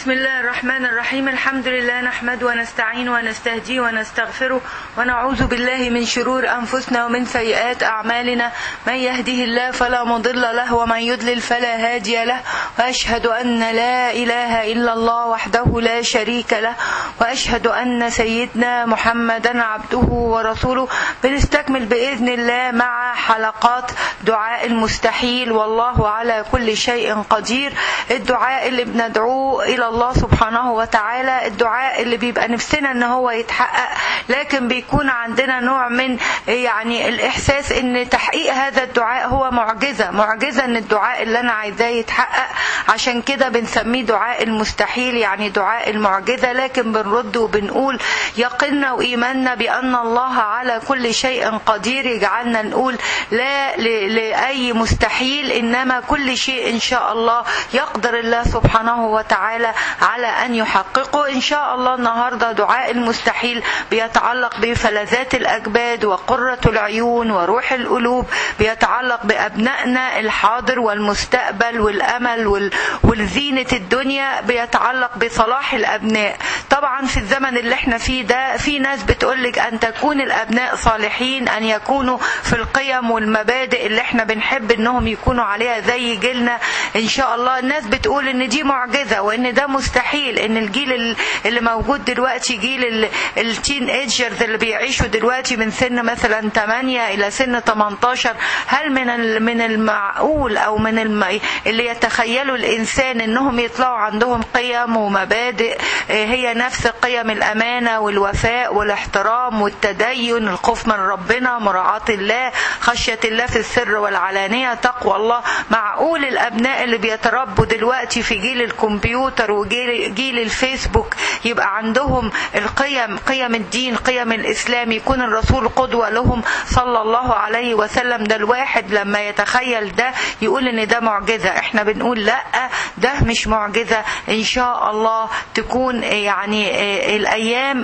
بسم الله الرحمن الرحيم الحمد لله نحمد ونستعين ونستهدي ونستغفره ونعوذ بالله من شرور أنفسنا ومن سيئات أعمالنا من يهده الله فلا مضل له ومن يضلل فلا هادي له وأشهد أن لا إله إلا الله وحده لا شريك له وأشهد أن سيدنا محمدا عبده ورسوله بنستكمل بإذن الله مع حلقات دعاء المستحيل والله على كل شيء قدير الدعاء اللي بندعوه إلى الله سبحانه وتعالى الدعاء اللي بيبقى نفسنا ان هو يتحقق لكن بيكون عندنا نوع من يعني الإحساس ان تحقيق هذا الدعاء هو معجزة معجزة ان الدعاء اللي أنا عايزاه يتحقق عشان كده بنسميه دعاء المستحيل يعني دعاء المعجزة لكن بنرد وبنقول يقيننا وإيماننا بأن الله على كل شيء قدير يجعلنا نقول لا لأي مستحيل إنما كل شيء إن شاء الله يقدر الله سبحانه وتعالى على أن يحققه إن شاء الله النهاردة دعاء المستحيل بيتعلق بفلذات الأجباد وقرة العيون وروح القلوب بيتعلق بأبنائنا الحاضر والمستقبل والأمل والزينة الدنيا بيتعلق بصلاح الأبناء طبعا في الزمن اللي احنا فيه ده في ناس بتقولك أن تكون الأبناء صالحين أن يكونوا في القيم والمبادئ اللي احنا بنحب انهم يكونوا عليها زي جيلنا ان شاء الله الناس بتقول ان دي معجزة وان ده مستحيل ان الجيل اللي موجود دلوقتي جيل التين ايجرز اللي بيعيشوا دلوقتي من سن مثلا 8 الى سن 18 هل من من المعقول او من الم... اللي يتخيلوا الانسان انهم يطلعوا عندهم قيم ومبادئ هي نفس قيم الامانه والوفاء والاحترام والتدين الخوف من ربنا مراعاه الله خشيه الله في السر والعلانيه تقوى الله معقول الابناء اللي بيتربوا دلوقتي في جيل الكمبيوتر وجيل جيل الفيسبوك يبقى عندهم القيم قيم الدين قيم الاسلام يكون الرسول قدوه لهم صلى الله عليه وسلم ده الواحد لما يتخيل ده يقول ان ده معجزه احنا بنقول لا ده مش معجزه ان شاء الله تكون يعني الايام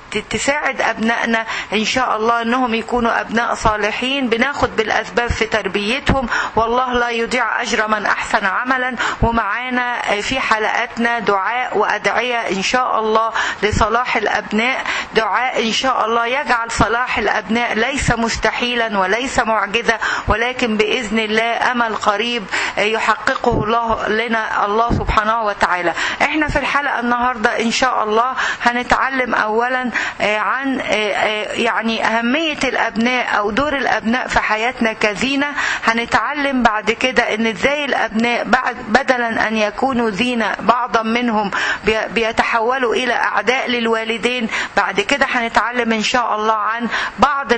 تساعد أبنائنا إن شاء الله أنهم يكونوا أبناء صالحين بناخد بالأسباب في تربيتهم والله لا يضيع أجر من أحسن عملا ومعانا في حلقاتنا دعاء وأدعية إن شاء الله لصلاح الأبناء دعاء إن شاء الله يجعل صلاح الأبناء ليس مستحيلا وليس معجزة ولكن بإذن الله أمل قريب يحققه الله لنا الله سبحانه وتعالى احنا في الحلقة النهاردة إن شاء الله هنتعلم أولا عن يعني أهمية الأبناء أو دور الأبناء في حياتنا كزينة هنتعلم بعد كده إن إزاي الأبناء بعد بدلا أن يكونوا زينة بعضا منهم بيتحولوا إلى أعداء للوالدين بعد كده هنتعلم إن شاء الله عن بعض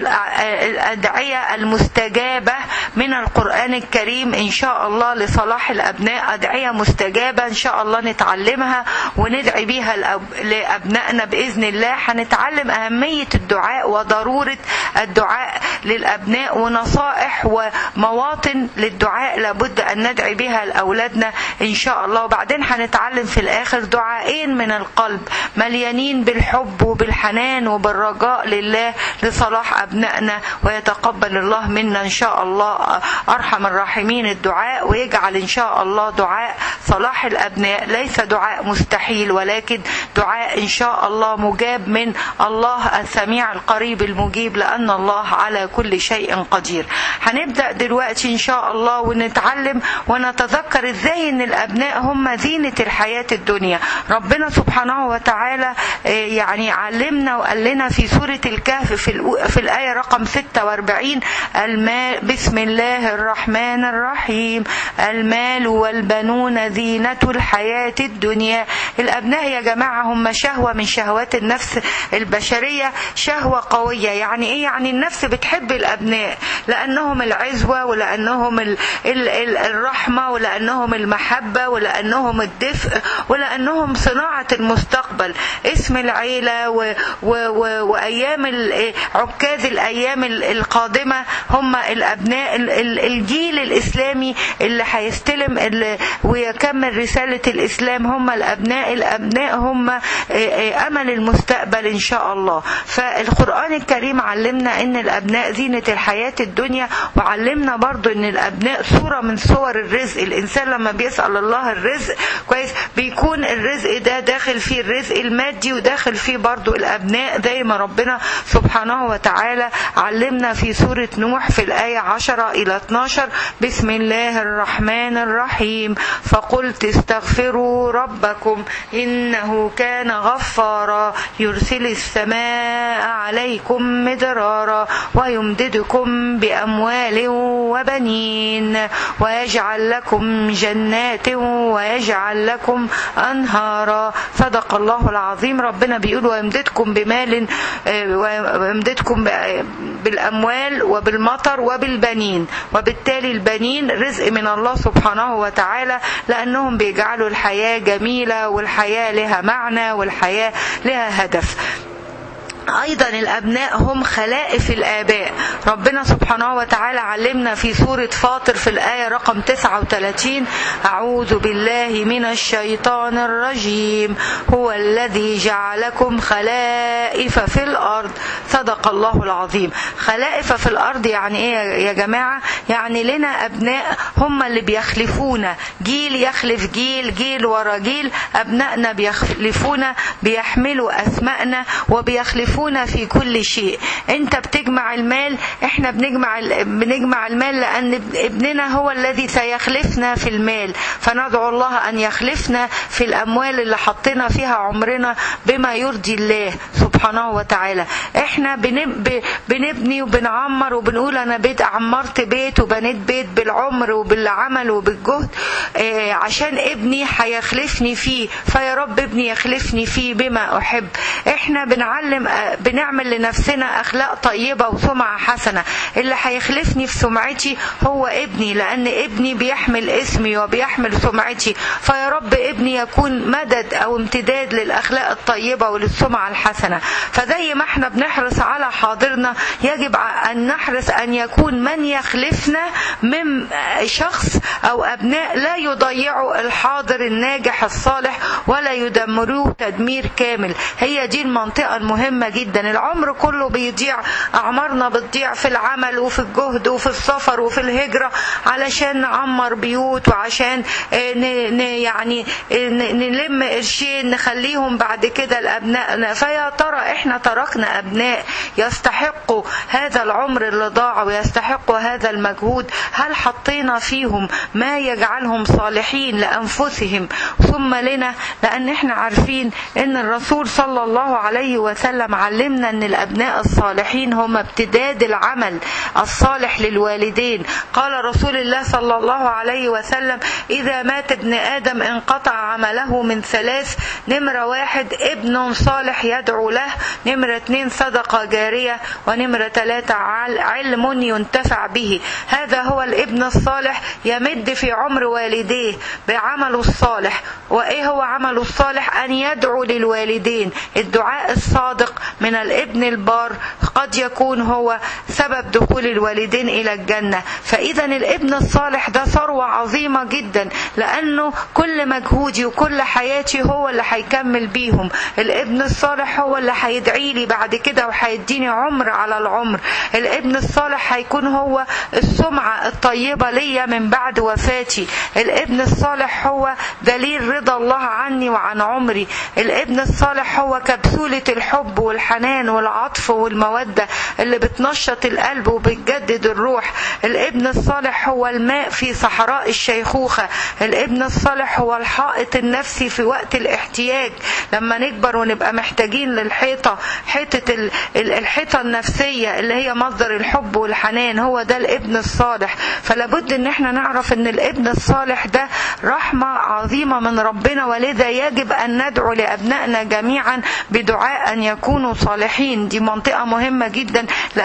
الأدعية المستجابة من القرآن الكريم إن شاء الله لصلاح الأبناء أدعية مستجابة إن شاء الله نتعلمها وندعي بيها لأبنائنا بإذن الله هنتعلم أهمية الدعاء وضرورة الدعاء للأبناء ونصائح ومواطن للدعاء لابد أن ندعي بها لأولادنا إن شاء الله وبعدين هنتعلم في الآخر دعائين من القلب مليانين بالحب وبالحنان وبالرجاء لله لصلاح أبنائنا ويتقبل الله منا إن شاء الله أرحم الراحمين الدعاء ويجعل إن شاء الله دعاء صلاح الأبناء ليس دعاء مستحيل ولكن دعاء إن شاء الله مجاب من الله السميع القريب المجيب لأن الله على كل شيء قدير هنبدأ دلوقتي إن شاء الله ونتعلم ونتذكر إزاي أن الأبناء هم زينة الحياة الدنيا ربنا سبحانه وتعالى يعني علمنا وقال لنا في سورة الكهف في, في الآية رقم 46 المال بسم الله الرحمن الرحيم المال والبنون زينة الحياة الدنيا الأبناء يا جماعة هم شهوة من شهوات النفس البشرية شهوة قوية يعني ايه يعني النفس بتحب الابناء لانهم العزوة ولانهم ال ال ال الرحمة ولانهم المحبة ولانهم الدفء ولانهم صناعة المستقبل اسم العيلة و و و وايام عكاز الايام القادمة هم الابناء الجيل الاسلامي اللي هيستلم ويكمل رسالة الاسلام هم الابناء الابناء هم امل المستقبل ان شاء الله فالقرآن الكريم علمنا ان الابناء زينة الحياة الدنيا وعلمنا برضو ان الابناء صورة من صور الرزق الانسان لما بيسأل الله الرزق كويس بيكون الرزق ده داخل فيه الرزق المادي وداخل فيه برضو الابناء زي ما ربنا سبحانه وتعالى علمنا في سورة نوح في الآية 10 إلى 12 بسم الله الرحمن الرحيم فقلت استغفروا ربكم إنه كان غفارا يرسل السماء عليكم مدرارا ويمددكم بأموال وبنين ويجعل لكم جنات ويجعل لكم أنهارا صدق الله العظيم ربنا بيقول ويمددكم بمال ويمددكم بالأموال وبالمطر وبالبنين وبالتالي البنين رزق من الله سبحانه وتعالى لأنهم بيجعلوا الحياة جميلة والحياة لها معنى والحياة لها هدف أيضا الأبناء هم خلائف الآباء ربنا سبحانه وتعالى علمنا في سورة فاطر في الآية رقم 39 أعوذ بالله من الشيطان الرجيم هو الذي جعلكم خلائف في الأرض صدق الله العظيم خلائف في الأرض يعني إيه يا جماعة يعني لنا أبناء هم اللي بيخلفونا جيل يخلف جيل جيل ورا جيل أبنائنا بيخلفونا بيحملوا أسماءنا وبيخلفونا يخلفونا في كل شيء انت بتجمع المال احنا بنجمع بنجمع المال لان ابننا هو الذي سيخلفنا في المال فندعو الله ان يخلفنا في الاموال اللي حطينا فيها عمرنا بما يرضي الله سبحانه وتعالى احنا بنبني وبنعمر وبنقول انا بيت عمرت بيت وبنيت بيت بالعمر وبالعمل وبالجهد اه عشان ابني هيخلفني فيه فيا رب ابني يخلفني فيه بما احب احنا بنعلم بنعمل لنفسنا اخلاق طيبه وسمعه حسنه اللي هيخلفني في سمعتي هو ابني لان ابني بيحمل اسمي وبيحمل سمعتي فيا رب ابني يكون مدد او امتداد للاخلاق الطيبه وللسمعه الحسنه فزي ما احنا بنحرص على حاضرنا يجب ان نحرص ان يكون من يخلفنا من شخص او ابناء لا يضيعوا الحاضر الناجح الصالح ولا يدمروه تدمير كامل هي دي المنطقه المهمه جدا العمر كله بيضيع اعمارنا بتضيع في العمل وفي الجهد وفي السفر وفي الهجره علشان نعمر بيوت وعشان يعني نلم قرشين نخليهم بعد كده لابنائنا فيا ترى احنا تركنا ابناء يستحقوا هذا العمر اللي ضاع ويستحقوا هذا المجهود هل حطينا فيهم ما يجعلهم صالحين لانفسهم ثم لنا لان احنا عارفين ان الرسول صلى الله عليه وسلم علمنا ان الابناء الصالحين هم امتداد العمل الصالح للوالدين قال رسول الله صلى الله عليه وسلم اذا مات ابن ادم انقطع عمله من ثلاث نمرة واحد ابن صالح يدعو له نمرة اتنين صدقة جارية ونمرة ثلاثة علم ينتفع به هذا هو الابن الصالح يمد في عمر والديه بعمله الصالح وايه هو عمله الصالح ان يدعو للوالدين الدعاء الصادق من الابن البار قد يكون هو سبب دخول الوالدين الى الجنه فاذا الابن الصالح ده ثروه عظيمه جدا لانه كل مجهودي وكل حياتي هو اللي هيكمل بيهم الابن الصالح هو اللي هيدعي لي بعد كده وهيديني عمر على العمر الابن الصالح هيكون هو السمعه الطيبه ليا من بعد وفاتي الابن الصالح هو دليل رضا الله عني وعن عمري الابن الصالح هو كبسوله الحب والحنان والعطف والموده اللي بتنشط القلب وبتجدد الروح الابن الصالح هو الماء في صحراء الشيخوخه الابن الصالح هو الحائط النفسي في وقت الاحتياج لما نكبر ونبقى محتاجين للحيطه حيطه الحيطه النفسيه اللي هي مصدر الحب والحنان هو ده الابن الصالح فلابد ان احنا نعرف ان الابن الصالح ده رحمه عظيمه من ربنا ولذا يجب ان ندعو لابنائنا جميعا بدعاء ان يكونوا صالحين دي منطقه مهمه جدا لانها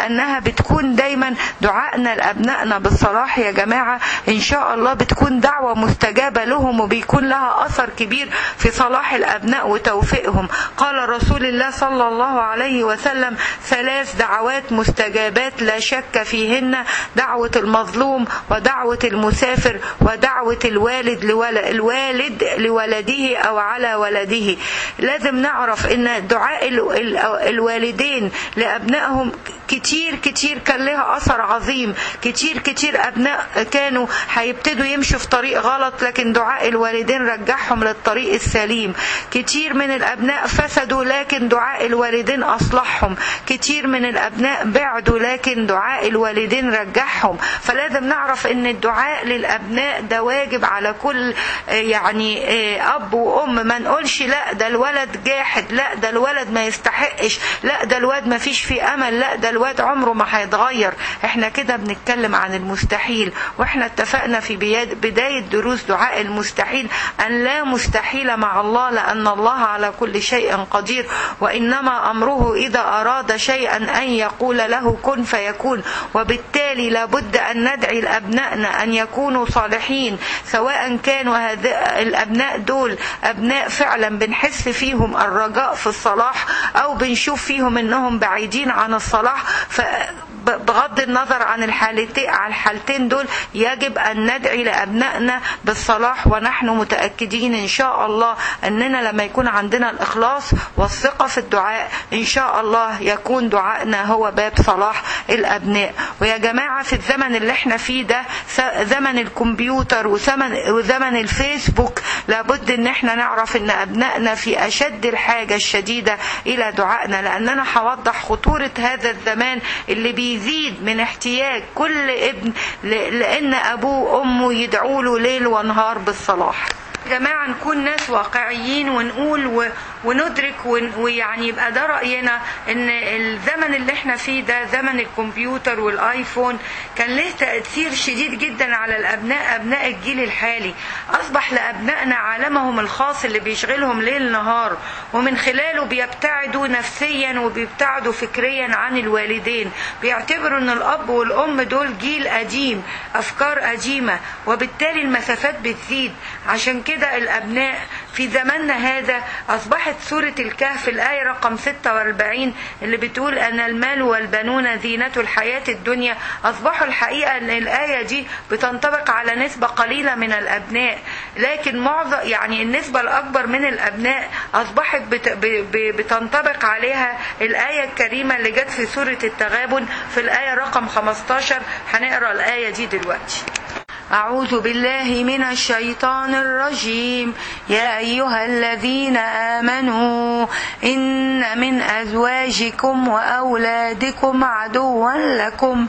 بتكون دايما دعائنا لأبنائنا بالصلاح يا جماعة إن شاء الله بتكون دعوة مستجابة لهم وبيكون لها أثر كبير في صلاح الأبناء وتوفيقهم قال رسول الله صلى الله عليه وسلم ثلاث دعوات مستجابات لا شك فيهن دعوة المظلوم ودعوة المسافر ودعوة الوالد لول... الوالد لولده أو على ولده لازم نعرف ان دعاء ال... ال... الوالدين لأبنائهم كتير كتير كان لها أثر عظيم كتير كتير أبناء كانوا هيبتدوا يمشوا في طريق غلط لكن دعاء الوالدين رجعهم للطريق السليم كتير من الأبناء فسدوا لكن دعاء الوالدين أصلحهم كتير من الأبناء بعدوا لكن دعاء الوالدين رجعهم فلازم نعرف ان الدعاء للأبناء ده واجب على كل يعني أب وأم ما نقولش لا ده الولد جاحد لا ده الولد ما يستحقش لا ده الواد ما فيش فيه أمل لا ده الواد عمره ما هيتغير احنا كده بنتكلم عن المستحيل واحنا اتفقنا في بداية دروس دعاء المستحيل أن لا مستحيل مع الله لأن الله على كل شيء قدير وإنما أمره إذا أراد شيئا أن يقول له كن فيكون وبالتالي لابد أن ندعي لأبنائنا أن يكونوا صالحين سواء كانوا هذا الأبناء دول أبناء فعلا بنحس فيهم الرجاء في الصلاح أو بنشوف فيهم أنهم بعيدين عن الصلاح ف بغض النظر عن الحالتين على الحالتين دول يجب أن ندعي لأبنائنا بالصلاح ونحن متأكدين إن شاء الله أننا لما يكون عندنا الإخلاص والثقة في الدعاء إن شاء الله يكون دعائنا هو باب صلاح الأبناء ويا جماعة في الزمن اللي احنا فيه ده زمن الكمبيوتر وزمن, وزمن الفيسبوك لابد ان احنا نعرف ان أبنائنا في أشد الحاجة الشديدة إلى دعائنا لأننا هوضح خطورة هذا الزمان اللي بي بيزيد من احتياج كل ابن لان ابوه وامه يدعوا له ليل ونهار بالصلاح يا جماعة نكون ناس واقعيين ونقول و... وندرك ون... ويعني يبقى ده رأينا ان الزمن اللي احنا فيه ده زمن الكمبيوتر والايفون كان له تأثير شديد جدا على الابناء ابناء الجيل الحالي اصبح لابنائنا عالمهم الخاص اللي بيشغلهم ليل نهار ومن خلاله بيبتعدوا نفسيا وبيبتعدوا فكريا عن الوالدين بيعتبروا ان الاب والام دول جيل قديم افكار قديمة وبالتالي المسافات بتزيد عشان كده كده الأبناء في زماننا هذا أصبحت سورة الكهف الآية رقم 46 اللي بتقول أن المال والبنون زينة الحياة الدنيا أصبحوا الحقيقة أن الآية دي بتنطبق على نسبة قليلة من الأبناء لكن معظم يعني النسبة الأكبر من الأبناء أصبحت بت بتنطبق عليها الآية الكريمة اللي جت في سورة التغابن في الآية رقم 15 هنقرأ الآية دي دلوقتي أعوذ بالله من الشيطان الرجيم يا أيها الذين آمنوا إن من أزواجكم وأولادكم عدوا لكم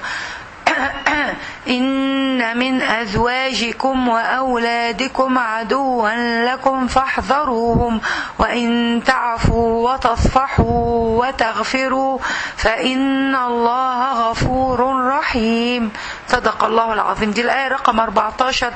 إن من أزواجكم وأولادكم عدوا لكم فاحذروهم وإن تعفوا وتصفحوا وتغفروا فإن الله غفور رحيم صدق الله العظيم دي الآية رقم 14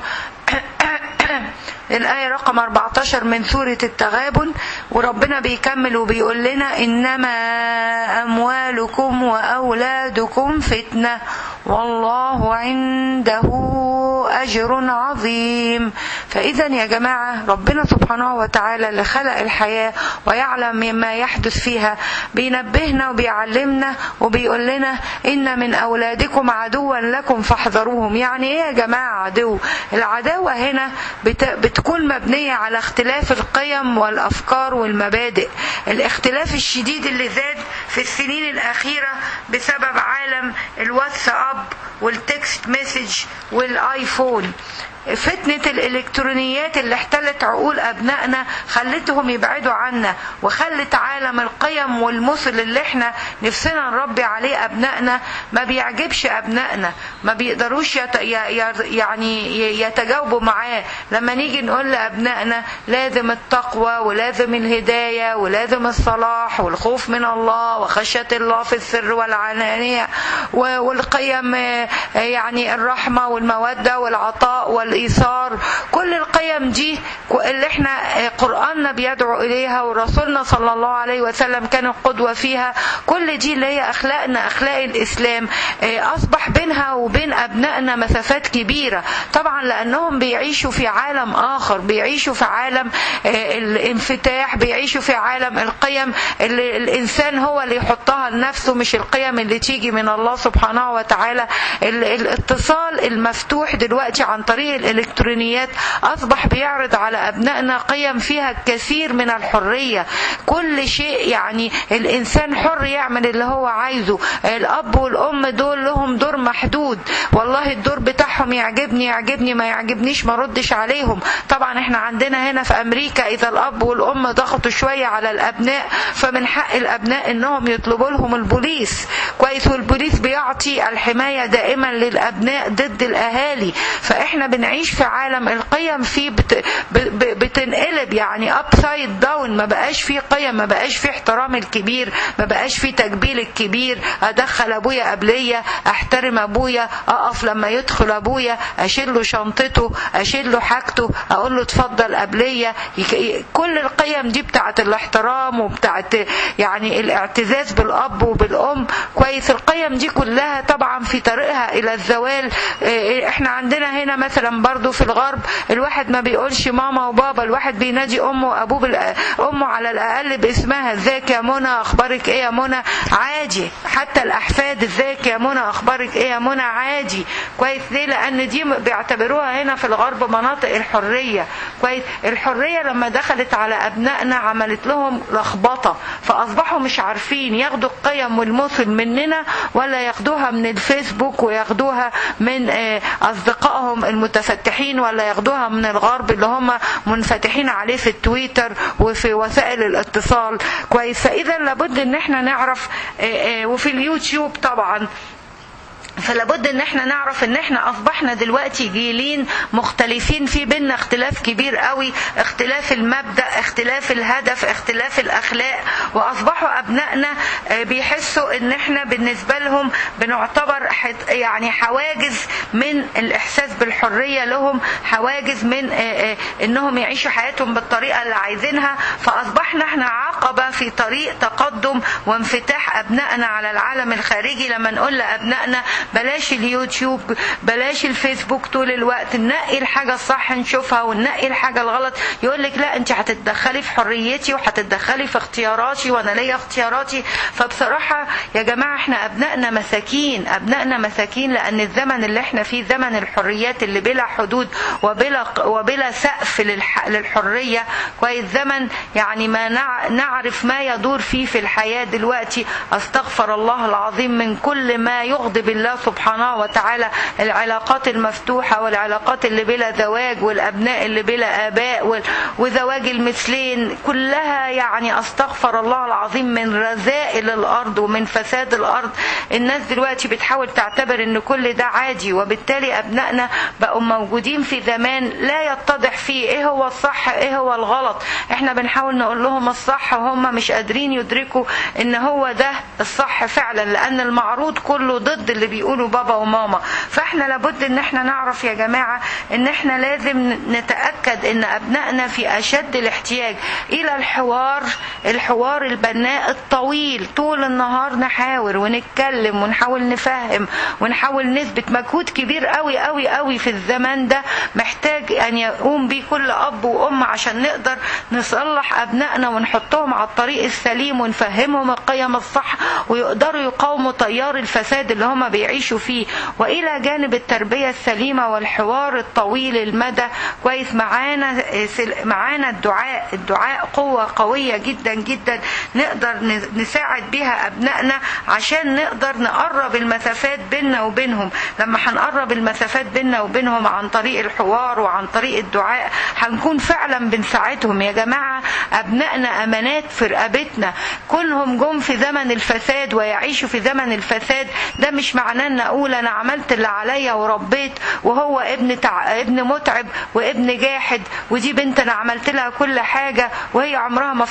الآية رقم 14 من سورة التغابن وربنا بيكمل وبيقول لنا إنما أموالكم وأولادكم فتنة والله عنده أجر عظيم فإذا يا جماعة ربنا سبحانه وتعالى اللي خلق الحياة ويعلم مما يحدث فيها بينبهنا وبيعلمنا وبيقول لنا إن من أولادكم عدوا لكم فاحذروهم يعني إيه يا جماعة عدو العداوة هنا بت... بتكون مبنية على اختلاف القيم والأفكار والمبادئ الاختلاف الشديد اللي زاد في السنين الأخيرة بسبب عالم الواتساب والتكست مسج والايفون فتنة الإلكترونيات اللي احتلت عقول أبنائنا خلتهم يبعدوا عنا وخلت عالم القيم والمثل اللي احنا نفسنا نربي عليه أبنائنا ما بيعجبش أبنائنا ما بيقدروش يت... يعني يتجاوبوا معاه لما نيجي نقول لأبنائنا لازم التقوى ولازم الهداية ولازم الصلاح والخوف من الله وخشية الله في السر والعلانية والقيم يعني الرحمة والمودة والعطاء وال والايثار كل القيم دي اللي احنا قراننا بيدعو اليها ورسولنا صلى الله عليه وسلم كان القدوه فيها كل دي اللي هي اخلاقنا اخلاق الاسلام اصبح بينها وبين ابنائنا مسافات كبيره طبعا لانهم بيعيشوا في عالم اخر بيعيشوا في عالم الانفتاح بيعيشوا في عالم القيم اللي الانسان هو اللي يحطها لنفسه مش القيم اللي تيجي من الله سبحانه وتعالى الاتصال المفتوح دلوقتي عن طريق الالكترونيات اصبح بيعرض على ابنائنا قيم فيها الكثير من الحريه كل شيء يعني الانسان حر يعمل اللي هو عايزه الاب والام دول لهم دور محدود والله الدور بتاعهم يعجبني يعجبني ما يعجبنيش ما ردش عليهم طبعا احنا عندنا هنا في امريكا اذا الاب والام ضغطوا شويه على الابناء فمن حق الابناء انهم يطلبوا لهم البوليس كويس والبوليس بيعطي الحمايه دائما للابناء ضد الاهالي فاحنا بنعيش في عالم القيم فيه بت... بتنقلب يعني اب سايد داون ما بقاش فيه قيم ما بقاش فيه احترام الكبير ما بقاش فيه تجبيل الكبير ادخل ابويا قبليه احترم ابويا اقف لما يدخل ابويا اشيل له شنطته اشيل له حاجته اقول له اتفضل قبليه كل القيم دي بتاعت الاحترام وبتاعت يعني الاعتزاز بالاب وبالام كويس القيم دي كلها طبعا في طريقها الى الزوال احنا عندنا هنا مثلا برضو في الغرب الواحد ما بيقولش ماما وبابا الواحد بينادي امه وابوه بال... امه على الاقل باسمها ازيك يا منى اخبارك ايه يا منى عادي حتى الاحفاد ازيك يا منى اخبارك ايه يا منى عادي كويس ليه لان دي بيعتبروها هنا في الغرب مناطق الحريه كويس الحريه لما دخلت على ابنائنا عملت لهم لخبطه فاصبحوا مش عارفين ياخدوا القيم والمثل مننا ولا ياخدوها من الفيسبوك وياخدوها من اصدقائهم المتفتحين ولا ياخدوها من الغرب اللي هم منفتحين عليه في التويتر وفي وسائل الاتصال كويس فاذا لابد ان احنا نعرف وفي اليوتيوب طبعا فلابد ان احنا نعرف ان احنا اصبحنا دلوقتي جيلين مختلفين في بينا اختلاف كبير قوي اختلاف المبدا اختلاف الهدف اختلاف الاخلاق واصبحوا ابنائنا بيحسوا ان احنا بالنسبه لهم بنعتبر يعني حواجز من الاحساس بالحريه لهم حواجز من انهم يعيشوا حياتهم بالطريقه اللي عايزينها فاصبحنا احنا عقبه في طريق تقدم وانفتاح ابنائنا على العالم الخارجي لما نقول لابنائنا بلاش اليوتيوب بلاش الفيسبوك طول الوقت ننقي الحاجة الصح نشوفها وننقي الحاجة الغلط يقول لك لا انت هتتدخلي في حريتي وهتتدخلي في اختياراتي وانا ليا اختياراتي فبصراحة يا جماعة احنا ابنائنا مساكين ابنائنا مساكين لان الزمن اللي احنا فيه زمن الحريات اللي بلا حدود وبلا وبلا سقف للح للحرية كويس زمن يعني ما نعرف ما يدور فيه في الحياة دلوقتي استغفر الله العظيم من كل ما يغضب الله سبحانه وتعالى العلاقات المفتوحة والعلاقات اللي بلا زواج والأبناء اللي بلا آباء وزواج المثلين كلها يعني أستغفر الله العظيم من رذائل الأرض ومن فساد الأرض الناس دلوقتي بتحاول تعتبر ان كل ده عادي وبالتالي أبنائنا بقوا موجودين في زمان لا يتضح فيه ايه هو الصح ايه هو الغلط احنا بنحاول نقول لهم الصح وهم مش قادرين يدركوا ان هو ده الصح فعلا لأن المعروض كله ضد اللي بيقولوا بابا وماما فاحنا لابد ان احنا نعرف يا جماعة ان احنا لازم نتأكد ان ابنائنا في اشد الاحتياج الى الحوار الحوار البناء الطويل طول النهار نحاور ونتكلم ونحاول نفهم ونحاول نثبت مجهود كبير قوي قوي قوي في الزمان ده محتاج ان يقوم به كل اب وام عشان نقدر نصلح ابنائنا ونحطهم على الطريق السليم ونفهمهم القيم الصح ويقدروا يقاوموا تيار الفساد اللي هم بيعيشوا فيه والى جانب التربيه السليمه والحوار الطويل المدى كويس معانا معانا الدعاء الدعاء قوه قويه جدا جدا نقدر نساعد بيها ابنائنا عشان نقدر نقرب المسافات بيننا وبينهم لما هنقرب المسافات بيننا وبينهم عن طريق الحوار وعن طريق الدعاء هنكون فعلا بنساعدهم يا جماعه ابنائنا امانات في رقبتنا كلهم جم في زمن الفساد ويعيشوا في زمن الفساد ده مش معناه ان اقول انا عملت اللي عليا وربيت وهو ابن تع... ابن متعب وابن جاحد ودي بنت انا عملت لها كل حاجه وهي عمرها ما افتكرت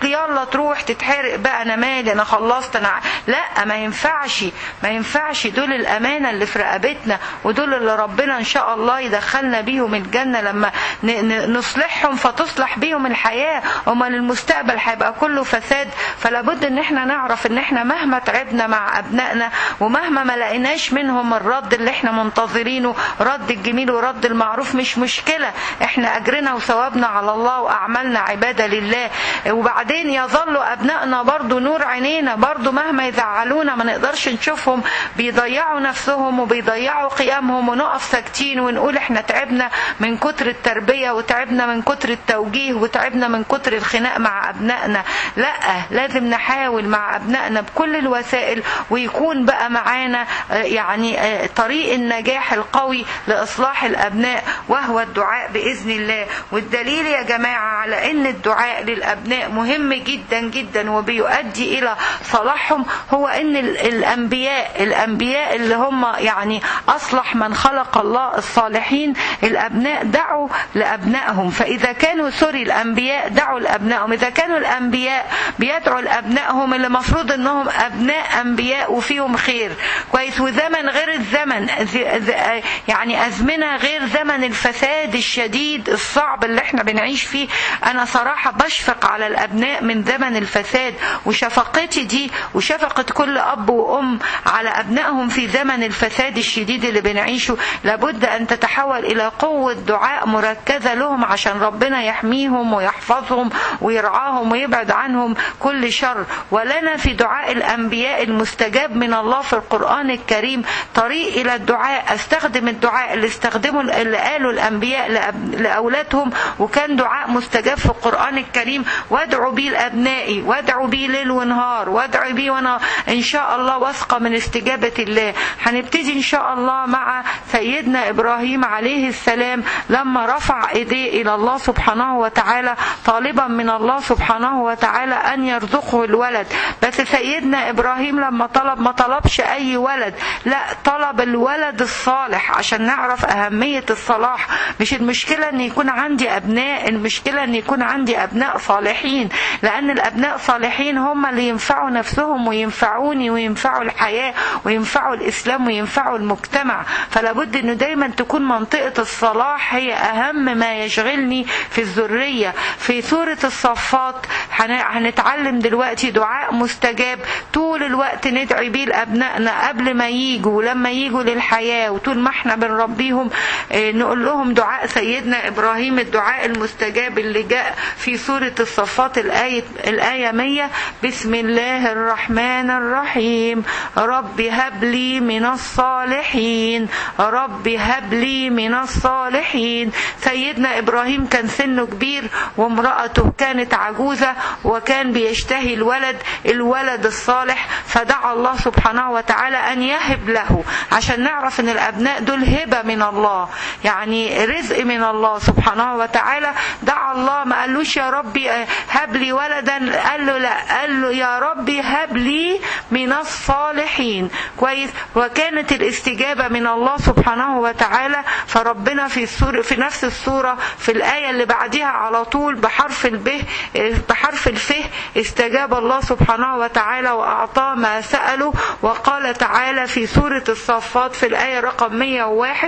يلا تروح تتحرق بقى انا مالي انا خلصت انا ع- لا ما ينفعش ما ينفعش دول الامانه اللي في رقبتنا ودول اللي ربنا ان شاء الله يدخلنا بيهم الجنه لما ن- ن- نصلحهم فتصلح بيهم الحياه امال المستقبل هيبقى كله فساد فلا بد ان احنا نعرف ان احنا مهما تعبنا مع ابنائنا ومهما ما لقيناش منهم الرد اللي احنا منتظرينه رد الجميل ورد المعروف مش مشكله احنا اجرنا وثوابنا على الله واعمالنا عباده لله وبعدين يظل ابنائنا برضو نور عينينا برضو مهما يزعلونا ما نقدرش نشوفهم بيضيعوا نفسهم وبيضيعوا قيامهم ونقف ساكتين ونقول احنا تعبنا من كتر التربيه وتعبنا من كتر التوجيه وتعبنا من كتر الخناق مع ابنائنا لا لازم نحاول مع ابنائنا بكل الوسائل ويكون بقى معانا آه، يعني آه، طريق النجاح القوي لاصلاح الابناء وهو الدعاء باذن الله والدليل يا جماعه على ان الدعاء للابناء مهم جدا جدا وبيؤدي الى صلاحهم هو ان ال- الانبياء الانبياء اللي هم يعني اصلح من خلق الله الصالحين الابناء دعوا لابنائهم فاذا كانوا سوري الانبياء دعوا لابنائهم اذا كانوا الانبياء بيدعوا لابنائهم اللي المفروض انهم ابناء انبياء وفيهم خير كويس وزمن غير الزمن ز- ز- يعني ازمنه غير زمن الفساد الشديد الصعب اللي احنا بنعيش فيه انا صراحه بشفق على الابناء من زمن الفساد وشفقتي دي وشفقه كل اب وام على ابنائهم في زمن الفساد الشديد اللي بنعيشه لابد ان تتحول الى قوه دعاء مركزه لهم عشان ربنا يحميهم ويحفظهم ويرعاهم ويبعد عنهم كل شر ولنا في دعاء الانبياء المستجاب من الله في القران الكريم طريق الى الدعاء استخدم الدعاء اللي استخدمه اللي قالوا الانبياء لأب- لاولادهم وكان دعاء مستجاب في القران الكريم وادعوا بيه لابنائي وادعوا بيه ليل ونهار وادعوا بيه وانا ان شاء الله واثقه من استجابه الله هنبتدي ان شاء الله مع سيدنا ابراهيم عليه السلام لما رفع ايديه الى الله سبحانه وتعالى طالبا من الله سبحانه وتعالى ان يرزقه الولد بس سيدنا ابراهيم لما طلب ما طلبش اي ولد لا طلب الولد الصالح عشان نعرف اهميه الصلاح مش المشكله ان يكون عندي ابناء المشكله ان يكون عندي ابناء صالحين لان الابناء صالحين هم اللي ينفعوا نفسهم وينفعوني وينفعوا الحياه وينفعوا الاسلام وينفعوا المجتمع فلا بد انه دايما تكون منطقه الصلاح هي اهم ما يشغلني في الذريه في سوره الصفات هن- هنتعلم دلوقتي دعاء مستجاب طول الوقت ندعي بيه لابنائنا قبل ما يجوا ولما يجوا للحياه وطول ما احنا بنربيهم آه، نقول لهم دعاء سيدنا ابراهيم الدعاء المستجاب اللي جاء في سوره الصفات الايه الايه 100 بسم الله الرحمن الرحيم رب هب لي من الصالحين رب هب لي من الصالحين سيدنا ابراهيم كان سنه كبير وامراته كانت عجوزه وكان بيشتهي الولد الولد الصالح فدعا الله سبحانه وتعالى ان يهب له عشان نعرف ان الابناء دول هبه من الله يعني رزق من الله سبحانه وتعالى دعا الله ما قالوش يا ربي آه، هب لي ولدا قال له لا قال له يا ربي هب لي من الصالحين كويس وكانت الاستجابه من الله سبحانه وتعالى فربنا في السورة في نفس السوره في الايه اللي بعديها على طول بحرف الب بحرف الف استجاب الله سبحانه وتعالى واعطاه ما ساله وقال تعالى في سوره الصفات في الايه رقم 101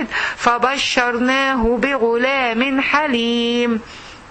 فبشرناه بغلام حليم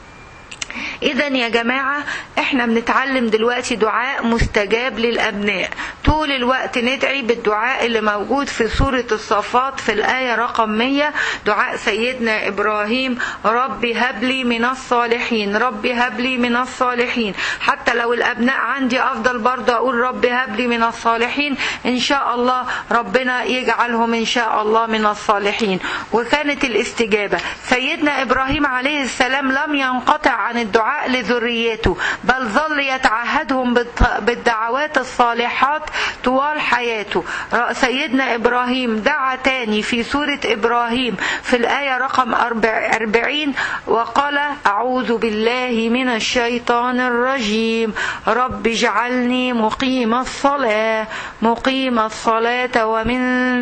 اذا يا جماعه احنا بنتعلم دلوقتي دعاء مستجاب للابناء طول الوقت ندعي بالدعاء اللي موجود في سوره الصفات في الايه رقم 100 دعاء سيدنا ابراهيم رب هب لي من الصالحين رب هب لي من الصالحين حتى لو الابناء عندي افضل برضه اقول رب هب لي من الصالحين ان شاء الله ربنا يجعلهم ان شاء الله من الصالحين وكانت الاستجابه سيدنا ابراهيم عليه السلام لم ينقطع عن الدعاء لذريته بل ظل يتعهدهم بالط- بالدعوات الصالحات طوال حياته ر- سيدنا إبراهيم دعا تاني في سورة إبراهيم في الآية رقم أربع- أربعين وقال أعوذ بالله من الشيطان الرجيم رب اجعلني مقيم الصلاة مقيم الصلاة ومن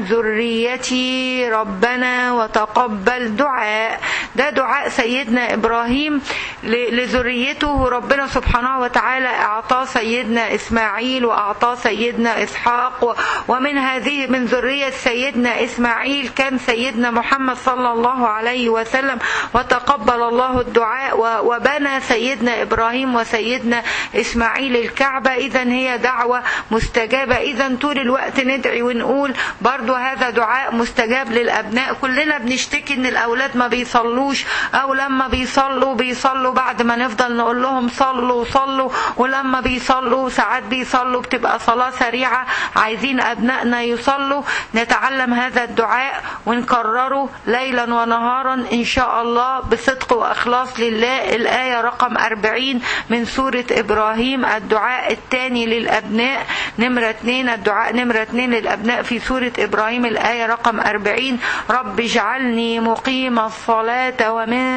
ذريتي ربنا وتقبل دعاء ده دعاء سيدنا إبراهيم ل- ذريته ربنا سبحانه وتعالى أعطاه سيدنا إسماعيل وأعطاه سيدنا إسحاق ومن هذه من ذرية سيدنا إسماعيل كان سيدنا محمد صلى الله عليه وسلم وتقبل الله الدعاء وبنى سيدنا إبراهيم وسيدنا إسماعيل الكعبة إذا هي دعوة مستجابة إذا طول الوقت ندعي ونقول برضو هذا دعاء مستجاب للأبناء كلنا بنشتكي إن الأولاد ما بيصلوش أو لما بيصلوا بيصلوا بعد ما نفضل نقول لهم صلوا صلوا ولما بيصلوا ساعات بيصلوا بتبقى صلاة سريعة عايزين أبنائنا يصلوا نتعلم هذا الدعاء ونكرره ليلا ونهارا إن شاء الله بصدق وإخلاص لله الآية رقم 40 من سورة إبراهيم الدعاء الثاني للأبناء نمرة 2 الدعاء نمرة 2 للأبناء في سورة إبراهيم الآية رقم 40 رب اجعلني مقيم الصلاة ومن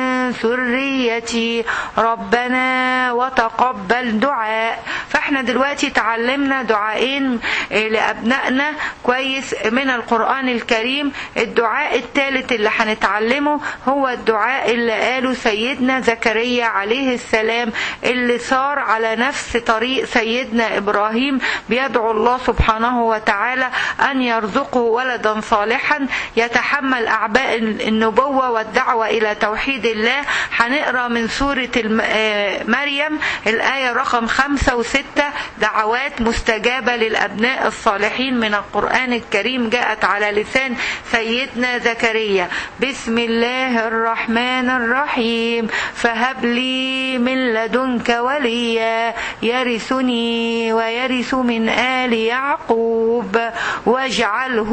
ذريتي ربنا وتقبل دعاء فاحنا دلوقتي تعلمنا دعائين لأبنائنا كويس من القرآن الكريم الدعاء الثالث اللي هنتعلمه هو الدعاء اللي قاله سيدنا زكريا عليه السلام اللي صار على نفس طريق سيدنا إبراهيم بيدعو الله سبحانه وتعالى أن يرزقه ولدا صالحا يتحمل أعباء النبوة والدعوة إلى توحيد الله هنقرأ من سورة مريم الآية رقم خمسة وستة دعوات مستجابة للأبناء الصالحين من القرآن الكريم جاءت على لسان سيدنا زكريا بسم الله الرحمن الرحيم فهب لي من لدنك وليا يرثني ويرث من آل يعقوب واجعله